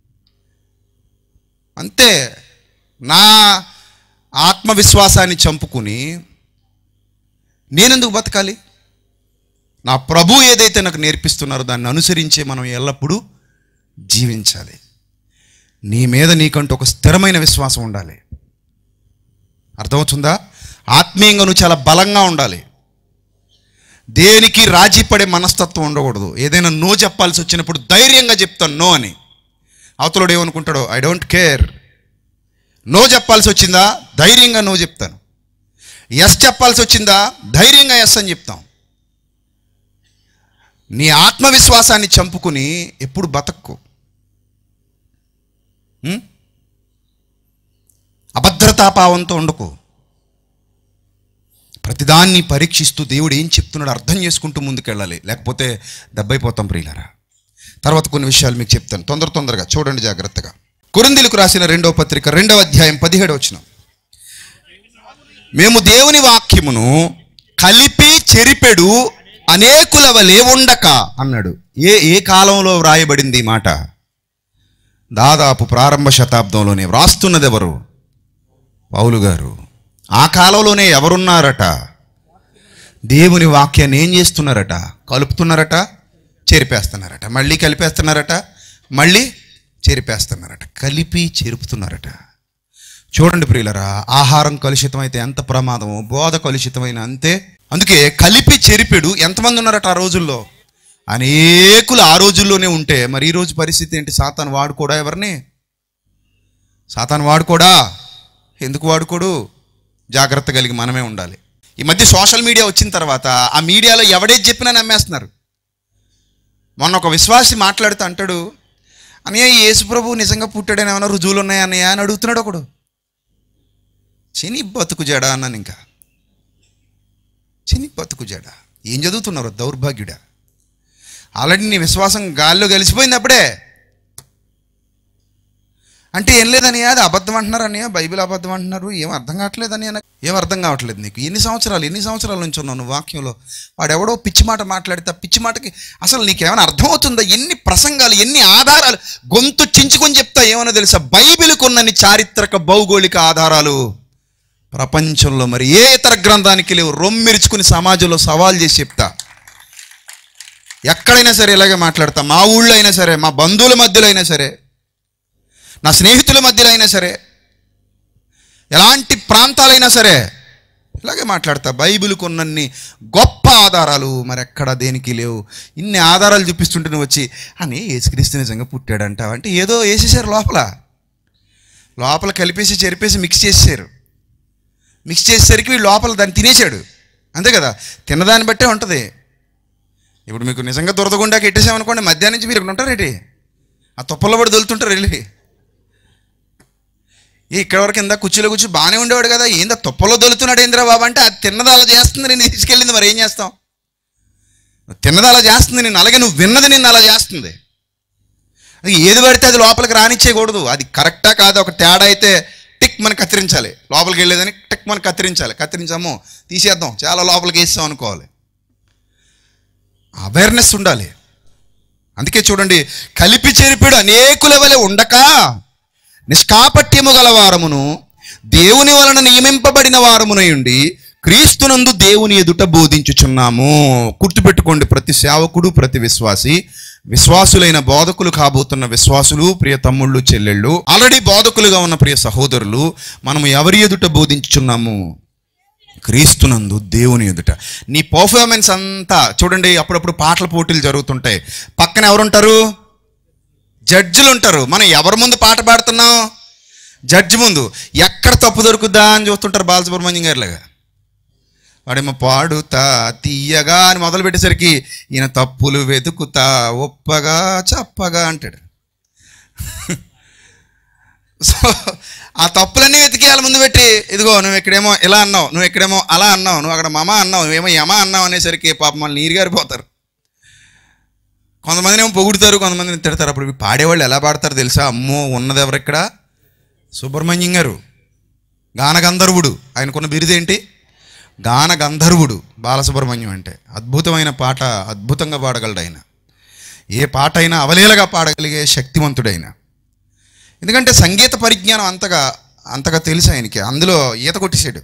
అంతే నా ఆత్మవిశ్వాసాన్ని చంపుకుని నేనెందుకు బతకాలి నా ప్రభు ఏదైతే నాకు నేర్పిస్తున్నారో దాన్ని అనుసరించే మనం ఎల్లప్పుడూ జీవించాలి నీ మీద నీకంటూ ఒక స్థిరమైన విశ్వాసం ఉండాలి అర్థమవుతుందా ఆత్మీయంగా నువ్వు చాలా బలంగా ఉండాలి దేనికి రాజీ పడే మనస్తత్వం ఉండకూడదు ఏదైనా నో చెప్పాల్సి వచ్చినప్పుడు ధైర్యంగా చెప్తాను నో అని అవతలోడు ఏమనుకుంటాడో ఐ డోంట్ కేర్ నో చెప్పాల్సి వచ్చిందా ధైర్యంగా నో చెప్తాను ఎస్ చెప్పాల్సి వచ్చిందా ధైర్యంగా ఎస్ అని చెప్తాం నీ ఆత్మవిశ్వాసాన్ని చంపుకుని ఎప్పుడు బతక్కు ఉం? అభద్రతాభావంతో ఉండకు ప్రతిదాన్ని పరీక్షిస్తూ దేవుడు ఏం చెప్తున్నాడో అర్థం చేసుకుంటూ ముందుకెళ్ళాలి లేకపోతే దెబ్బైపోతాం ప్రియులారా తర్వాత కొన్ని విషయాలు మీకు చెప్తాను తొందర తొందరగా చూడండి జాగ్రత్తగా కొరిందీలకు రాసిన రెండవ పత్రిక రెండవ అధ్యాయం పదిహేడు వచ్చిన మేము దేవుని వాక్యమును కలిపి చెరిపెడు అనేకుల వలె ఉండక అన్నాడు ఏ ఏ కాలంలో వ్రాయబడింది ఈ మాట దాదాపు ప్రారంభ శతాబ్దంలోనే వ్రాస్తున్నది ఎవరు పౌలు గారు ఆ కాలంలోనే ఎవరున్నారట దేవుని వాక్యాన్ని ఏం చేస్తున్నారట కలుపుతున్నారట చెరిపేస్తున్నారట మళ్ళీ కలిపేస్తున్నారట మళ్ళీ చెరిపేస్తున్నారట కలిపి చెరుపుతున్నారట చూడండి ప్రియులరా ఆహారం కలుషితం అయితే ఎంత ప్రమాదమో బోధ కలుషితమైన అంతే అందుకే కలిపి చెరిపెడు ఎంతమంది ఉన్నారట ఆ రోజుల్లో అనేకులు ఆ రోజుల్లోనే ఉంటే మరి ఈ రోజు పరిస్థితి ఏంటి సాతాను వాడుకోడా ఎవరిని సాతాను వాడుకోడా ఎందుకు వాడుకోడు జాగ్రత్త కలిగి మనమే ఉండాలి ఈ మధ్య సోషల్ మీడియా వచ్చిన తర్వాత ఆ మీడియాలో ఎవడేది చెప్పినా నమ్మేస్తున్నారు మొన్న ఒక విశ్వాసి మాట్లాడుతూ అంటాడు అన్నయ్య ఈ యేసుప్రభు నిజంగా పుట్టాడని ఏమైనా రుజువులు ఉన్నాయా అన్నయ్య అని అడుగుతున్నాడు ఒకడు చిని బతుకు జడ అన్నాను ఇంకా చిని బతుకు జడ ఏం చదువుతున్నారు దౌర్భాగ్యుడా ఆల్రెడీ నీ విశ్వాసం గాల్లో కలిసిపోయింది అప్పుడే అంటే ఏం లేదని అది అబద్ధం అంటున్నారు అన్నయ్య బైబిల్ అబద్ధం అంటున్నారు ఏం అర్థం కావట్లేదు అని ఏం అర్థం కావట్లేదు నీకు ఎన్ని సంవత్సరాలు ఎన్ని సంవత్సరాల నుంచి ఉన్నావు నువ్వు వాక్యంలో వాడెవడో పిచ్చి మాట మాట్లాడితే ఆ పిచ్చి మాటకి అసలు నీకేమైనా అర్థమవుతుందా ఎన్ని ప్రసంగాలు ఎన్ని ఆధారాలు గొంతు చించుకొని చెప్తా ఏమన్నా తెలుసా బైబిల్కి ఉన్నన్ని చారిత్రక భౌగోళిక ఆధారాలు ప్రపంచంలో మరి ఏ ఇతర గ్రంథానికి లేవు రొమ్మిరుచుకుని సమాజంలో సవాల్ చేసి చెప్తా ఎక్కడైనా సరే ఇలాగే మాట్లాడతా మా ఊళ్ళో అయినా సరే మా బంధువుల మధ్యలో అయినా సరే నా స్నేహితుల మధ్యలో అయినా సరే ఎలాంటి ప్రాంతాలైనా సరే ఇలాగే మాట్లాడతా బైబిల్కి ఉన్నన్ని గొప్ప ఆధారాలు మరి ఎక్కడ దేనికి లేవు ఇన్ని ఆధారాలు చూపిస్తుంటే నువ్వు వచ్చి అని యేసుక్రీస్తు నిజంగా పుట్టాడంటావు అంటే ఏదో వేసేసారు లోపల లోపల కలిపేసి చెరిపేసి మిక్స్ చేసేసారు మిక్స్ చేసేసరికి వీడు లోపల దాన్ని తినేశాడు అంతే కదా తిన్నదాన్ని బట్టే ఉంటుంది ఇప్పుడు మీకు నిజంగా దురదగుండాకి ఎట్టేసామనుకోండి మధ్యాహ్నం నుంచి మీరు ఇక్కడ ఉంటారు ఏంటి ఆ తుప్పల్లో పడి దొలుతుంటారు వెళ్ళి ఏ ఇక్కడ వరకు ఇందా కుర్చీలో కూర్చో బాగానే ఉండేవాడు కదా ఏందా తుప్పలో దొలుతున్నాడు ఏందిరా బాబు అంటే అది తిన్నది అలా చేస్తుంది నేను తీసుకెళ్ళింది మరి ఏం చేస్తాం తిన్నది అలా చేస్తుంది నేను అలాగే నువ్వు విన్నది నిన్ను అలా చేస్తుంది అది ఏది పడితే అది లోపలికి రానిచ్చేయకూడదు అది కరెక్టా కాదా ఒక తేడా అయితే టిక్ మనం కత్తిరించాలి లోపలికి వెళ్ళేదని టిక్ మనం కత్తిరించాలి కత్తిరించాము తీసేద్దాం చాలా లోపలికి వేస్తాం అనుకోవాలి అవేర్నెస్ ఉండాలి అందుకే చూడండి కలిపి చెరిపిడు అనేకుల వలె ఉండక నిష్కాపట్యము గల వారమును దేవుని వలన నియమింపబడిన వారమునై ఉండి క్రీస్తునందు దేవుని ఎదుట బోధించుచున్నాము గుర్తుపెట్టుకోండి ప్రతి సేవకుడు ప్రతి విశ్వాసి విశ్వాసులైన బోధకులు కాబోతున్న విశ్వాసులు ప్రియ తమ్ముళ్ళు చెల్లెళ్ళు ఆల్రెడీ బోధకులుగా ఉన్న ప్రియ సహోదరులు మనము ఎవరి ఎదుట బోధించుచున్నాము క్రీస్తునందు దేవుని ఎదుట నీ పర్ఫార్మెన్స్ అంతా చూడండి అప్పుడప్పుడు పాటల పోటీలు జరుగుతుంటాయి పక్కన ఎవరుంటారు జడ్జిలు ఉంటారు మనం ఎవరి ముందు పాట పాడుతున్నాం జడ్జి ముందు ఎక్కడ తప్పు దొరుకుద్దా అని చూస్తుంటారు బాలసుబ్రహ్మణ్యం గారిలాగా వాడేమో పాడుతా తీయగా అని మొదలు పెట్టేసరికి ఈయన తప్పులు వెతుకుతా ఒప్పగా చప్పగా అంటాడు సో ఆ తప్పులన్నీ వెతికేయాలి ముందు పెట్టి ఇదిగో నువ్వు ఇక్కడేమో ఇలా అన్నావు నువ్వు ఇక్కడేమో అలా అన్నావు నువ్వు అక్కడ మమ అన్నావు నువ్వేమో యమ అన్నావు అనేసరికి పాపం వాళ్ళు నీరు గారిపోతారు కొంతమందిని ఏమో పొగుడుతారు కొంతమందిని తిడతారు అప్పుడు పాడేవాళ్ళు ఎలా పాడతారు తెలుసా అమ్మో ఉన్నది ఎవరు ఇక్కడ సుబ్రహ్మణ్యం గారు గానగంధర్వుడు ఆయనకున్న బిరుదేంటి గానగంధర్వుడు బాలసుబ్రహ్మణ్యం అంటే అద్భుతమైన పాట అద్భుతంగా పాడగలడు ఆయన ఏ పాట అయినా అవలీలగా పాడగలిగే శక్తివంతుడైన ఎందుకంటే సంగీత పరిజ్ఞానం అంతగా అంతగా తెలుసు ఆయనకి అందులో ఈత కొట్టేసాడు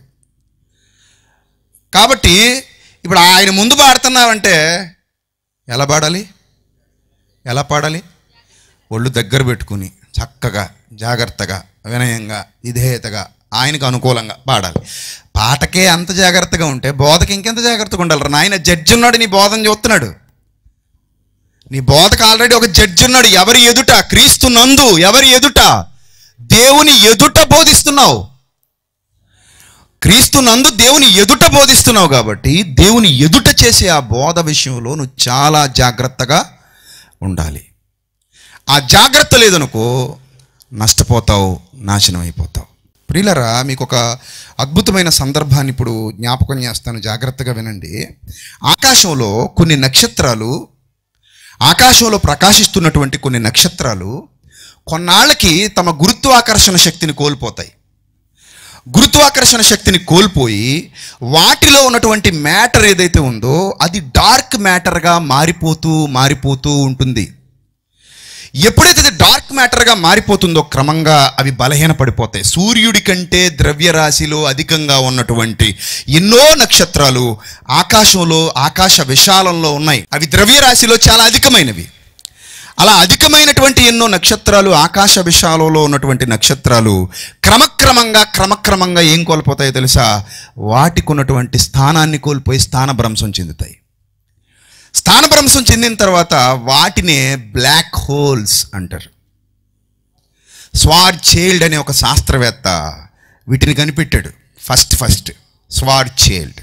కాబట్టి ఇప్పుడు ఆయన ముందు పాడుతున్నావంటే ఎలా పాడాలి ఎలా పాడాలి ఒళ్ళు దగ్గర పెట్టుకుని చక్కగా జాగ్రత్తగా వినయంగా విధేయతగా ఆయనకు అనుకూలంగా పాడాలి పాటకే అంత జాగ్రత్తగా ఉంటే బోధకి ఇంకెంత జాగ్రత్తగా ఉండాలి నాయన జడ్జి ఉన్నాడు నీ బోధన చూస్తున్నాడు నీ బోధకు ఆల్రెడీ ఒక జడ్జి ఉన్నాడు ఎవరి ఎదుట క్రీస్తు నందు ఎవరి ఎదుట దేవుని ఎదుట బోధిస్తున్నావు క్రీస్తు నందు దేవుని ఎదుట బోధిస్తున్నావు కాబట్టి దేవుని ఎదుట చేసే ఆ బోధ విషయంలో నువ్వు చాలా జాగ్రత్తగా ఉండాలి ఆ జాగ్రత్త లేదనుకో నష్టపోతావు నాశనం అయిపోతావు ప్రియులరా మీకు ఒక అద్భుతమైన సందర్భాన్ని ఇప్పుడు జ్ఞాపకం చేస్తాను జాగ్రత్తగా వినండి ఆకాశంలో కొన్ని నక్షత్రాలు ఆకాశంలో ప్రకాశిస్తున్నటువంటి కొన్ని నక్షత్రాలు కొన్నాళ్ళకి తమ గురుత్వాకర్షణ శక్తిని కోల్పోతాయి గురుత్వాకర్షణ శక్తిని కోల్పోయి వాటిలో ఉన్నటువంటి మ్యాటర్ ఏదైతే ఉందో అది డార్క్ మ్యాటర్గా మారిపోతూ మారిపోతూ ఉంటుంది ఎప్పుడైతే ఇది డార్క్ మ్యాటర్గా మారిపోతుందో క్రమంగా అవి బలహీన పడిపోతాయి సూర్యుడి కంటే ద్రవ్యరాశిలో అధికంగా ఉన్నటువంటి ఎన్నో నక్షత్రాలు ఆకాశంలో ఆకాశ విశాలంలో ఉన్నాయి అవి ద్రవ్యరాశిలో చాలా అధికమైనవి అలా అధికమైనటువంటి ఎన్నో నక్షత్రాలు ఆకాశ విశాలంలో ఉన్నటువంటి నక్షత్రాలు క్రమక్రమంగా క్రమక్రమంగా ఏం కోల్పోతాయో తెలుసా వాటికి ఉన్నటువంటి స్థానాన్ని కోల్పోయి స్థానభ్రంశం చెందుతాయి స్థానభ్రంశం చెందిన తర్వాత వాటినే బ్లాక్ హోల్స్ అంటారు స్వార్ చైల్డ్ అనే ఒక శాస్త్రవేత్త వీటిని కనిపెట్టాడు ఫస్ట్ ఫస్ట్ స్వార్ చైల్డ్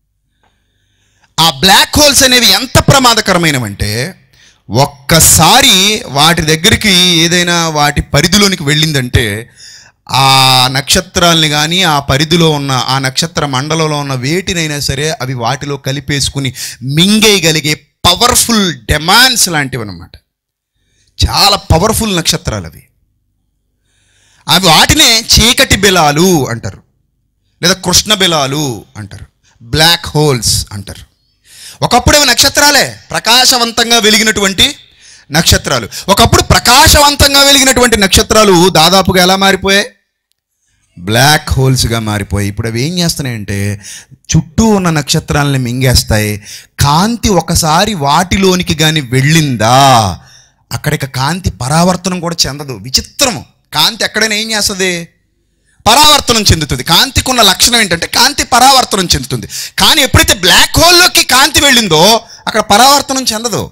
ఆ బ్లాక్ హోల్స్ అనేవి ఎంత ప్రమాదకరమైనవంటే ఒక్కసారి వాటి దగ్గరికి ఏదైనా వాటి పరిధిలోనికి వెళ్ళిందంటే ఆ నక్షత్రాల్ని కానీ ఆ పరిధిలో ఉన్న ఆ నక్షత్ర మండలంలో ఉన్న వేటినైనా సరే అవి వాటిలో కలిపేసుకుని మింగేయగలిగే పవర్ఫుల్ డెమాండ్స్ లాంటివి అనమాట చాలా పవర్ఫుల్ నక్షత్రాలు అవి అవి వాటినే చీకటి బిలాలు అంటారు లేదా కృష్ణ బిలాలు అంటారు బ్లాక్ హోల్స్ అంటారు ఒకప్పుడు అవి నక్షత్రాలే ప్రకాశవంతంగా వెలిగినటువంటి నక్షత్రాలు ఒకప్పుడు ప్రకాశవంతంగా వెలిగినటువంటి నక్షత్రాలు దాదాపుగా ఎలా మారిపోయాయి బ్లాక్ హోల్స్గా మారిపోయి ఇప్పుడు అవి ఏం చేస్తున్నాయంటే చుట్టూ ఉన్న నక్షత్రాలని మింగేస్తాయి కాంతి ఒకసారి వాటిలోనికి కానీ వెళ్ళిందా అక్కడికి కాంతి పరావర్తనం కూడా చెందదు విచిత్రము కాంతి ఎక్కడైనా ఏం చేస్తుంది పరావర్తనం చెందుతుంది కాంతికి ఉన్న లక్షణం ఏంటంటే కాంతి పరావర్తనం చెందుతుంది కానీ ఎప్పుడైతే బ్లాక్ హోల్లోకి కాంతి వెళ్ళిందో అక్కడ పరావర్తనం చెందదు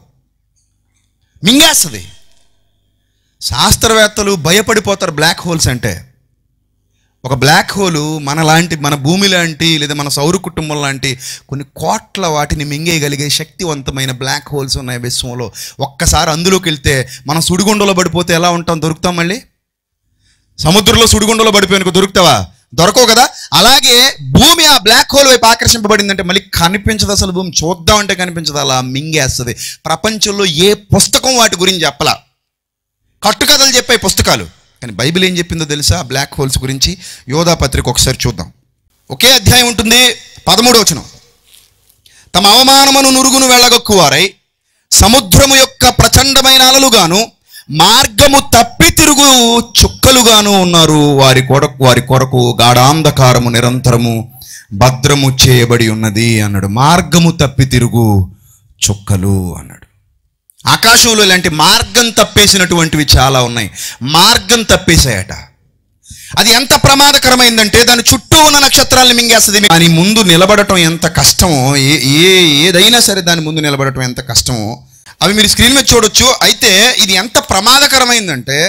మింగేస్తుంది శాస్త్రవేత్తలు భయపడిపోతారు బ్లాక్ హోల్స్ అంటే ఒక బ్లాక్ హోలు మన లాంటి మన భూమి లాంటి లేదా మన సౌర కుటుంబం లాంటి కొన్ని కోట్ల వాటిని మింగేయగలిగే శక్తివంతమైన బ్లాక్ హోల్స్ ఉన్నాయి విశ్వంలో ఒక్కసారి అందులోకి వెళ్తే మనం సుడిగుండలో పడిపోతే ఎలా ఉంటాం దొరుకుతాం మళ్ళీ సముద్రంలో సుడిగుండలో పడిపోయినకు దొరుకుతావా దొరకవు కదా అలాగే భూమి ఆ బ్లాక్ హోల్ వైపు ఆకర్షింపబడిందంటే మళ్ళీ కనిపించదు అసలు భూమి చూద్దామంటే కనిపించదు అలా మింగేస్తుంది ప్రపంచంలో ఏ పుస్తకం వాటి గురించి చెప్పలా కట్టుకథలు చెప్పే పుస్తకాలు కానీ బైబిల్ ఏం చెప్పిందో తెలుసా బ్లాక్ హోల్స్ గురించి యోధా పత్రిక ఒకసారి చూద్దాం ఒకే అధ్యాయం ఉంటుంది పదమూడవ వచనం తమ అవమానమును నురుగును వెళ్ళగొక్కువారై సముద్రము యొక్క ప్రచండమైన అలలుగాను మార్గము తప్పి తిరుగు చుక్కలుగాను ఉన్నారు వారి కొరకు వారి కొరకు గాఢాంధకారము నిరంతరము భద్రము చేయబడి ఉన్నది అన్నాడు మార్గము తప్పి తిరుగు చుక్కలు అన్నాడు ఆకాశంలో ఇలాంటి మార్గం తప్పేసినటువంటివి చాలా ఉన్నాయి మార్గం తప్పేశాయట అది ఎంత ప్రమాదకరమైందంటే దాని చుట్టూ ఉన్న నక్షత్రాలను మింగేస్తుంది దాని ముందు నిలబడటం ఎంత కష్టమో ఏ ఏ ఏదైనా సరే దాని ముందు నిలబడటం ఎంత కష్టమో అవి మీరు స్క్రీన్ మీద చూడొచ్చు అయితే ఇది ఎంత ప్రమాదకరమైందంటే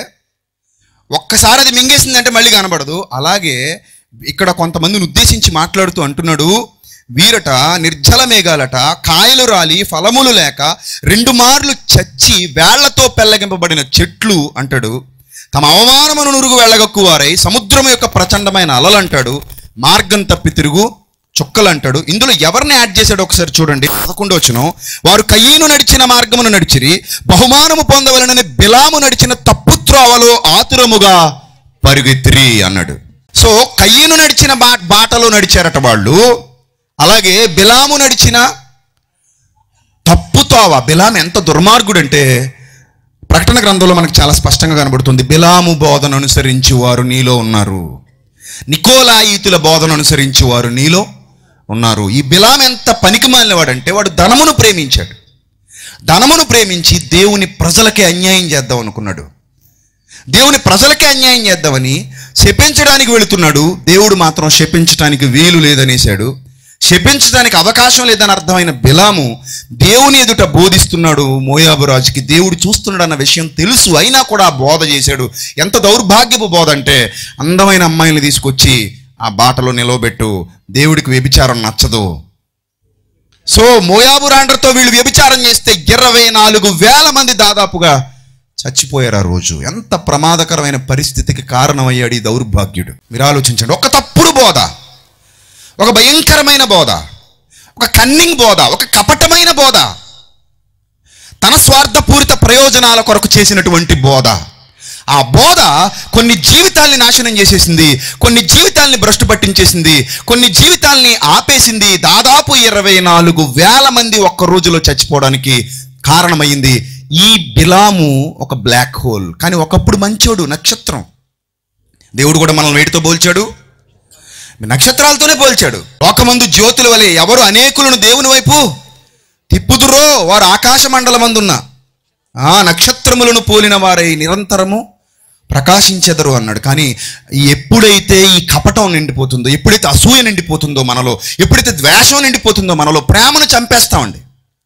ఒక్కసారి అది మింగేసిందంటే మళ్ళీ కనబడదు అలాగే ఇక్కడ కొంతమందిని ఉద్దేశించి మాట్లాడుతూ అంటున్నాడు వీరట నిర్జల మేఘాలట కాయలు రాలి ఫలములు లేక రెండు మార్లు చచ్చి వేళ్లతో పెళ్ళగింపబడిన చెట్లు అంటాడు తమ అవమానమును నురుగు వెళ్ళగక్కువారై సముద్రం యొక్క ప్రచండమైన అలలు అంటాడు మార్గం తప్పి తిరుగు చుక్కలు అంటాడు ఇందులో ఎవరిని యాడ్ చేశాడు ఒకసారి చూడండి పదకొండు వచ్చును వారు కయ్యను నడిచిన మార్గమును నడిచిరి బహుమానము పొందవలనని బిలాము నడిచిన తప్పు త్రోవలో ఆతురముగా పరుగెత్తిరి అన్నాడు సో కయ్యను నడిచిన బా బాటలో నడిచారట వాళ్ళు అలాగే బిలాము నడిచిన తప్పుతోవ బిలాం ఎంత దుర్మార్గుడు అంటే ప్రకటన గ్రంథంలో మనకు చాలా స్పష్టంగా కనబడుతుంది బిలాము బోధన అనుసరించి వారు నీలో ఉన్నారు నికోలాయితుల బోధన అనుసరించి వారు నీలో ఉన్నారు ఈ బిలాం ఎంత పనికి వాడంటే వాడు ధనమును ప్రేమించాడు ధనమును ప్రేమించి దేవుని ప్రజలకే అన్యాయం చేద్దాం అనుకున్నాడు దేవుని ప్రజలకే అన్యాయం చేద్దామని శపించడానికి వెళుతున్నాడు దేవుడు మాత్రం శపించడానికి వీలు లేదనేశాడు శపించడానికి అవకాశం లేదని అర్థమైన బిలాము దేవుని ఎదుట బోధిస్తున్నాడు మోయాబు రాజుకి దేవుడు చూస్తున్నాడు అన్న విషయం తెలుసు అయినా కూడా ఆ బోధ చేశాడు ఎంత దౌర్భాగ్యపు బోధ అంటే అందమైన అమ్మాయిని తీసుకొచ్చి ఆ బాటలో నిలవబెట్టు దేవుడికి వ్యభిచారం నచ్చదు సో మోయాబు రాండ్రతో వీళ్ళు వ్యభిచారం చేస్తే ఇరవై నాలుగు వేల మంది దాదాపుగా చచ్చిపోయారు ఆ రోజు ఎంత ప్రమాదకరమైన పరిస్థితికి కారణమయ్యాడు ఈ దౌర్భాగ్యుడు మీరు ఆలోచించండి ఒక తప్పుడు బోధ ఒక భయంకరమైన బోధ ఒక కన్నింగ్ బోధ ఒక కపటమైన బోధ తన స్వార్థపూరిత ప్రయోజనాల కొరకు చేసినటువంటి బోధ ఆ బోధ కొన్ని జీవితాల్ని నాశనం చేసేసింది కొన్ని జీవితాల్ని భ్రష్టు పట్టించేసింది కొన్ని జీవితాల్ని ఆపేసింది దాదాపు ఇరవై నాలుగు వేల మంది ఒక్క రోజులో చచ్చిపోవడానికి కారణమైంది ఈ బిలాము ఒక బ్లాక్ హోల్ కానీ ఒకప్పుడు మంచోడు నక్షత్రం దేవుడు కూడా మనల్ని వేటితో పోల్చాడు నక్షత్రాలతోనే పోల్చాడు లోకమందు జ్యోతుల వలె ఎవరు అనేకులను దేవుని వైపు తిప్పుదురో వారు ఆకాశ మండలమందున్న ఆ నక్షత్రములను పోలిన వారై నిరంతరము ప్రకాశించెదరు అన్నాడు కానీ ఎప్పుడైతే ఈ కపటం నిండిపోతుందో ఎప్పుడైతే అసూయ నిండిపోతుందో మనలో ఎప్పుడైతే ద్వేషం నిండిపోతుందో మనలో ప్రేమను చంపేస్తామండి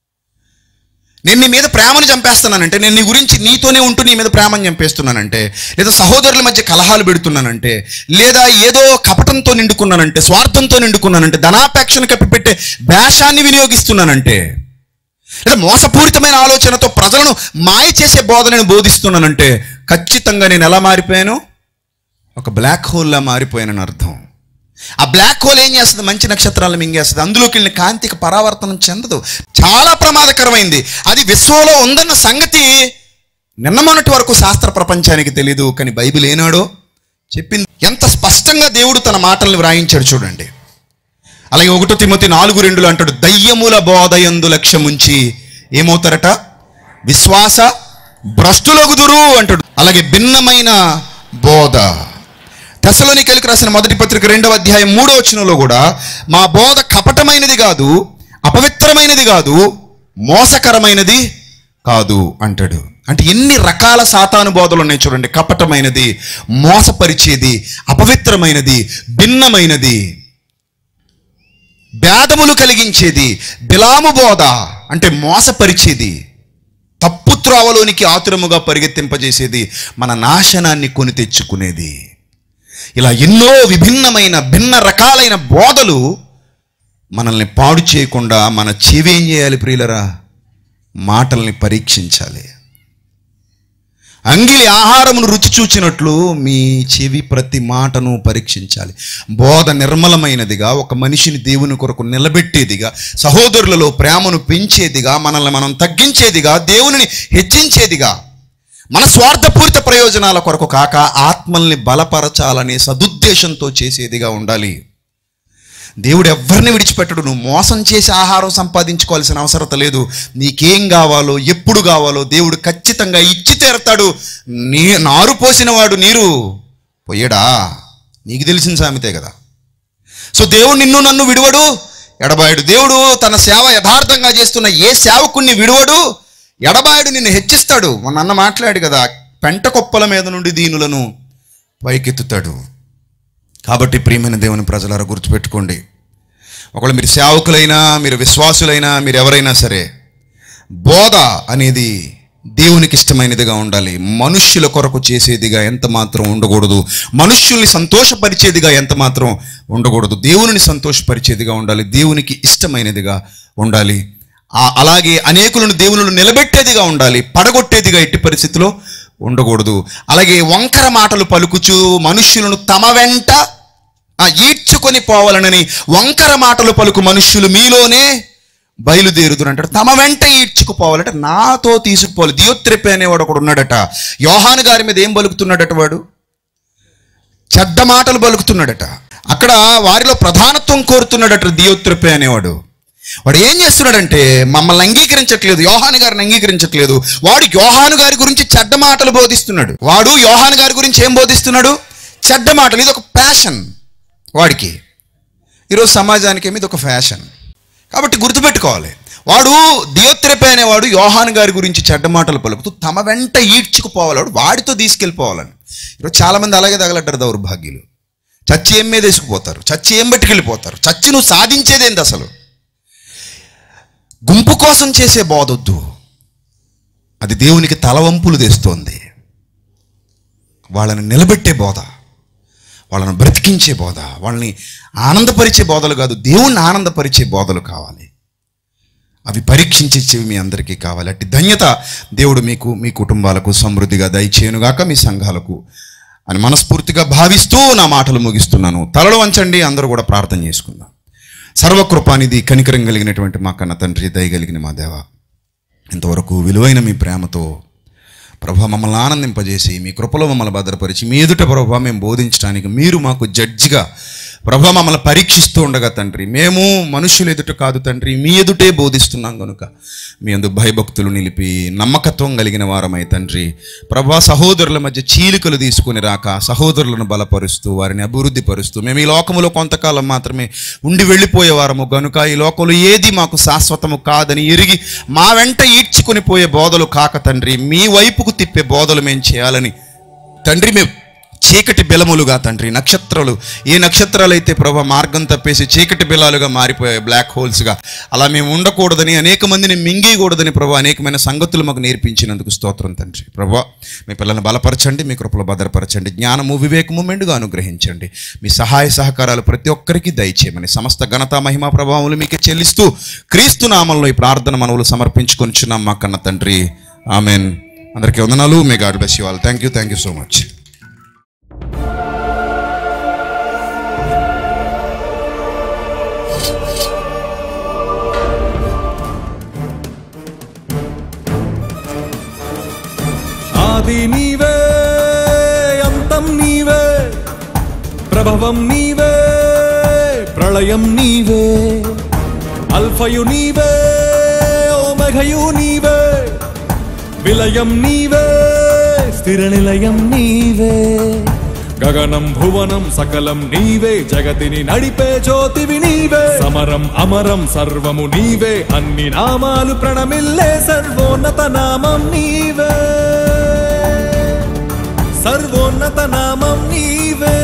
నేను నీ మీద ప్రేమను చంపేస్తున్నానంటే నేను నీ గురించి నీతోనే ఉంటూ నీ మీద ప్రేమను చంపేస్తున్నానంటే లేదా సహోదరుల మధ్య కలహాలు పెడుతున్నానంటే లేదా ఏదో కపటంతో నిండుకున్నానంటే స్వార్థంతో నిండుకున్నానంటే ధనాపేక్షను కప్పిపెట్టే వేషాన్ని వినియోగిస్తున్నానంటే లేదా మోసపూరితమైన ఆలోచనతో ప్రజలను మాయ చేసే బోధనను బోధిస్తున్నానంటే ఖచ్చితంగా నేను ఎలా మారిపోయాను ఒక బ్లాక్ హోల్లా మారిపోయానని అర్థం ఆ బ్లాక్ హోల్ ఏం చేస్తుంది మంచి నక్షత్రాలను మింగేస్తుంది అందులోకి వెళ్ళిన కాంతికి పరావర్తనం చెందదు చాలా ప్రమాదకరమైంది అది విశ్వంలో ఉందన్న సంగతి నిన్న మొన్నటి వరకు శాస్త్ర ప్రపంచానికి తెలీదు కానీ బైబిల్ ఏనాడో చెప్పింది ఎంత స్పష్టంగా దేవుడు తన మాటల్ని వ్రాయించాడు చూడండి అలాగే ఒకటో తిమ్మతి నాలుగు రెండులో అంటాడు దయ్యముల బోధయందు లక్ష్యముంచి ఏమవుతారట విశ్వాస భ్రష్టులగుదురు అంటాడు అలాగే భిన్నమైన బోధ దశలోనికలికి రాసిన మొదటి పత్రిక రెండవ అధ్యాయం మూడో వచనంలో కూడా మా బోధ కపటమైనది కాదు అపవిత్రమైనది కాదు మోసకరమైనది కాదు అంటాడు అంటే ఎన్ని రకాల సాతాను బోధలు ఉన్నాయి చూడండి కపటమైనది మోసపరిచేది అపవిత్రమైనది భిన్నమైనది భేదములు కలిగించేది బిలాము బోధ అంటే మోసపరిచేది తప్పు త్రోవలోనికి ఆతురముగా పరిగెత్తింపజేసేది మన నాశనాన్ని కొని తెచ్చుకునేది ఇలా ఎన్నో విభిన్నమైన భిన్న రకాలైన బోధలు మనల్ని పాడు చేయకుండా మన చెవి ఏం చేయాలి ప్రియులరా మాటల్ని పరీక్షించాలి అంగిలి ఆహారమును రుచి చూచినట్లు మీ చెవి ప్రతి మాటను పరీక్షించాలి బోధ నిర్మలమైనదిగా ఒక మనిషిని దేవుని కొరకు నిలబెట్టేదిగా సహోదరులలో ప్రేమను పెంచేదిగా మనల్ని మనం తగ్గించేదిగా దేవునిని హెచ్చించేదిగా మన స్వార్థపూరిత ప్రయోజనాల కొరకు కాక ఆత్మల్ని బలపరచాలనే సదుద్దేశంతో చేసేదిగా ఉండాలి దేవుడు ఎవరిని విడిచిపెట్టడు నువ్వు మోసం చేసి ఆహారం సంపాదించుకోవాల్సిన అవసరత లేదు నీకేం కావాలో ఎప్పుడు కావాలో దేవుడు ఖచ్చితంగా ఇచ్చి తీరతాడు నీ నారు పోసిన వాడు నీరు పోయడా నీకు తెలిసిన సామెతే కదా సో దేవుడు నిన్ను నన్ను విడువడు ఎడబాయుడు దేవుడు తన సేవ యథార్థంగా చేస్తున్న ఏ సేవకుణ్ణి విడువడు ఎడబాయుడు నిన్ను హెచ్చిస్తాడు మొన్న అన్న మాట్లాడు కదా పెంట కొప్పల మీద నుండి దీనులను పైకెత్తుతాడు కాబట్టి ప్రియమైన దేవుని ప్రజలారా గుర్తుపెట్టుకోండి ఒకవేళ మీరు సేవకులైనా మీరు విశ్వాసులైనా మీరు ఎవరైనా సరే బోధ అనేది దేవునికి ఇష్టమైనదిగా ఉండాలి మనుష్యుల కొరకు చేసేదిగా ఎంత మాత్రం ఉండకూడదు మనుష్యుల్ని సంతోషపరిచేదిగా ఎంత మాత్రం ఉండకూడదు దేవుని సంతోషపరిచేదిగా ఉండాలి దేవునికి ఇష్టమైనదిగా ఉండాలి ఆ- అలాగే అనేకులను దేవులను నిలబెట్టేదిగా ఉండాలి పడగొట్టేదిగా ఎట్టి పరిస్థితిలో ఉండకూడదు అలాగే వంకర మాటలు పలుకుచు మనుష్యులను తమ వెంట ఆ, ఈడ్చుకొని పోవాలనని వంకర మాటలు పలుకు మనుష్యులు మీలోనే బయలుదేరుదురు అంటాడు తమ వెంట ఈడ్చుకుపోవాలంటే నాతో తీసుకుపోవాలి దియోత్రెప్పి అనేవాడు ఒకడు ఉన్నాడట యోహాను గారి మీద ఏం పలుకుతున్నాడట వాడు చెడ్డ మాటలు పలుకుతున్నాడట అక్కడ వారిలో ప్రధానత్వం కోరుతున్నాడట దియోత్రెప్పి అనేవాడు వాడు ఏం చేస్తున్నాడంటే మమ్మల్ని అంగీకరించట్లేదు యోహాను గారిని అంగీకరించట్లేదు వాడు యోహాను గారి గురించి చెడ్డ మాటలు బోధిస్తున్నాడు వాడు యోహాను గారి గురించి ఏం బోధిస్తున్నాడు చెడ్డ మాటలు ఇది ఒక ప్యాషన్ వాడికి ఈరోజు సమాజానికి ఏమి ఇది ఒక ఫ్యాషన్ కాబట్టి గుర్తుపెట్టుకోవాలి వాడు దియోత్రెపే అనేవాడు యోహాను గారి గురించి చెడ్డ మాటలు పలుకుతూ తమ వెంట ఈడ్చుకుపోవాలి వాడు వాడితో తీసుకెళ్ళిపోవాలని ఈరోజు చాలామంది అలాగే తగలడ్డారు దౌర్భాగ్యులు చచ్చి ఏం మీద వేసుకుపోతారు చచ్చి ఏం పట్టుకెళ్ళిపోతారు చచ్చి నువ్వు సాధించేదేంది అసలు గుంపు కోసం చేసే బోధొద్దు అది దేవునికి తలవంపులు తెస్తోంది వాళ్ళని నిలబెట్టే బోధ వాళ్ళని బ్రతికించే బోధ వాళ్ళని ఆనందపరిచే బోధలు కాదు దేవుణ్ణి ఆనందపరిచే బోధలు కావాలి అవి పరీక్షించే చెవి మీ అందరికీ కావాలి అట్టి ధన్యత దేవుడు మీకు మీ కుటుంబాలకు సమృద్ధిగా దయచేయనుగాక మీ సంఘాలకు అని మనస్ఫూర్తిగా భావిస్తూ నా మాటలు ముగిస్తున్నాను తలలు వంచండి అందరూ కూడా ప్రార్థన చేసుకుందాం సర్వకృపానిధి కనికరం కలిగినటువంటి మా కన్న తండ్రి దయగలిగిన మా దేవ ఇంతవరకు విలువైన మీ ప్రేమతో ప్రభా మమ్మల్ని ఆనందింపజేసి మీ కృపలో మమ్మల్ని భద్రపరిచి మీ ఎదుట ప్రభా మేము బోధించడానికి మీరు మాకు జడ్జిగా ప్రభా మమ్మల్ని పరీక్షిస్తూ ఉండగా తండ్రి మేము మనుషులు ఎదుట కాదు తండ్రి మీ ఎదుటే బోధిస్తున్నాం కనుక మీ అందు భయభక్తులు నిలిపి నమ్మకత్వం కలిగిన వారమై తండ్రి ప్రభా సహోదరుల మధ్య చీలికలు తీసుకుని రాక సహోదరులను బలపరుస్తూ వారిని అభివృద్ధి పరుస్తూ మేము ఈ లోకములో కొంతకాలం మాత్రమే ఉండి వెళ్ళిపోయే వారము గనుక ఈ లోకంలో ఏది మాకు శాశ్వతము కాదని ఎరిగి మా వెంట ఈడ్చుకొని పోయే బోధలు కాక తండ్రి మీ వైపుకు తిప్పే బోధలు మేము చేయాలని తండ్రి మేము చీకటి బిలములుగా తండ్రి నక్షత్రాలు ఏ నక్షత్రాలు అయితే ప్రభా మార్గం తప్పేసి చీకటి బిలాలుగా మారిపోయాయి బ్లాక్ హోల్స్గా అలా మేము ఉండకూడదని అనేక మందిని మింగేయకూడదని ప్రభా అనేకమైన సంగతులు మాకు నేర్పించినందుకు స్తోత్రం తండ్రి ప్రభా మీ పిల్లల్ని బలపరచండి మీ కృపలో భద్రపరచండి జ్ఞానము వివేకము మెండుగా అనుగ్రహించండి మీ సహాయ సహకారాలు ప్రతి ఒక్కరికి దయచేయమని సమస్త ఘనత మహిమా ప్రభావములు మీకే చెల్లిస్తూ క్రీస్తు నామంలో ఈ ప్రార్థన మనవులు సమర్పించుకొనిచున్నాం మా కన్న తండ్రి ఆమెన్ అందరికీ వందనాలు may God bless you all thank you thank you so much ఆది నీవే అంతం నీవే ప్రభవం నీవే ప్రళయం నీవే అల్ఫయు నీవే ఓమఘయు నీవే విలయం నీవే స్థిర నిలయం నీవే గగనం భువనం సకలం నీవే జగతిని నడిపే జ్యోతివి నీవే సమరం అమరం సర్వము నీవే అన్ని నామాలు ప్రణమిల్లే సర్వోన్నత నామం నీవే సర్వోన్నత నామం నీవే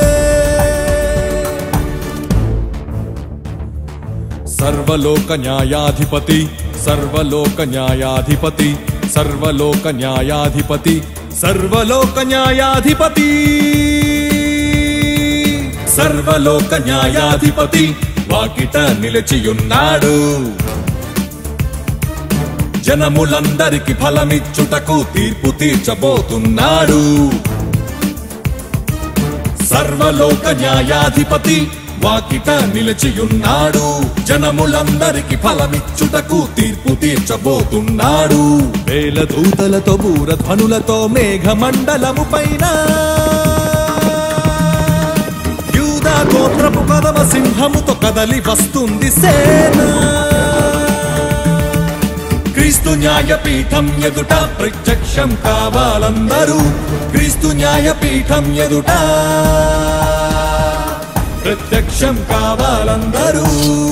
సర్వలోక న్యాయాధిపతి సర్వలోక న్యాయాధిపతి సర్వలోక న్యాయాధిపతి సర్వలోక న్యాయాధిపతి సర్వలోక న్యాయాధిపతి వాకిట నిలిచియున్నాడు జనములందరికి ఫలమిచ్చుటకు తీర్పు తీర్చబోతున్నాడు సర్వలోక న్యాయాధిపతి వాకిట నిలిచియున్నాడు జనములందరికి ఫలమిచ్చుటకు తీర్పు తీర్చబోతున్నాడు వేల దూతలతో బూరధ్వనులతో మేఘమండలము పైన యూదా గోత్రపు కదమ సింహముతో కదలి వస్తుంది సేన క్రీస్తు న్యాయపీఠం ఎదుట ప్రత్యక్షం కావాలందరూ క్రీస్తు న్యాయపీఠం ఎదుట ప్రత్యక్షం కావాలందరూ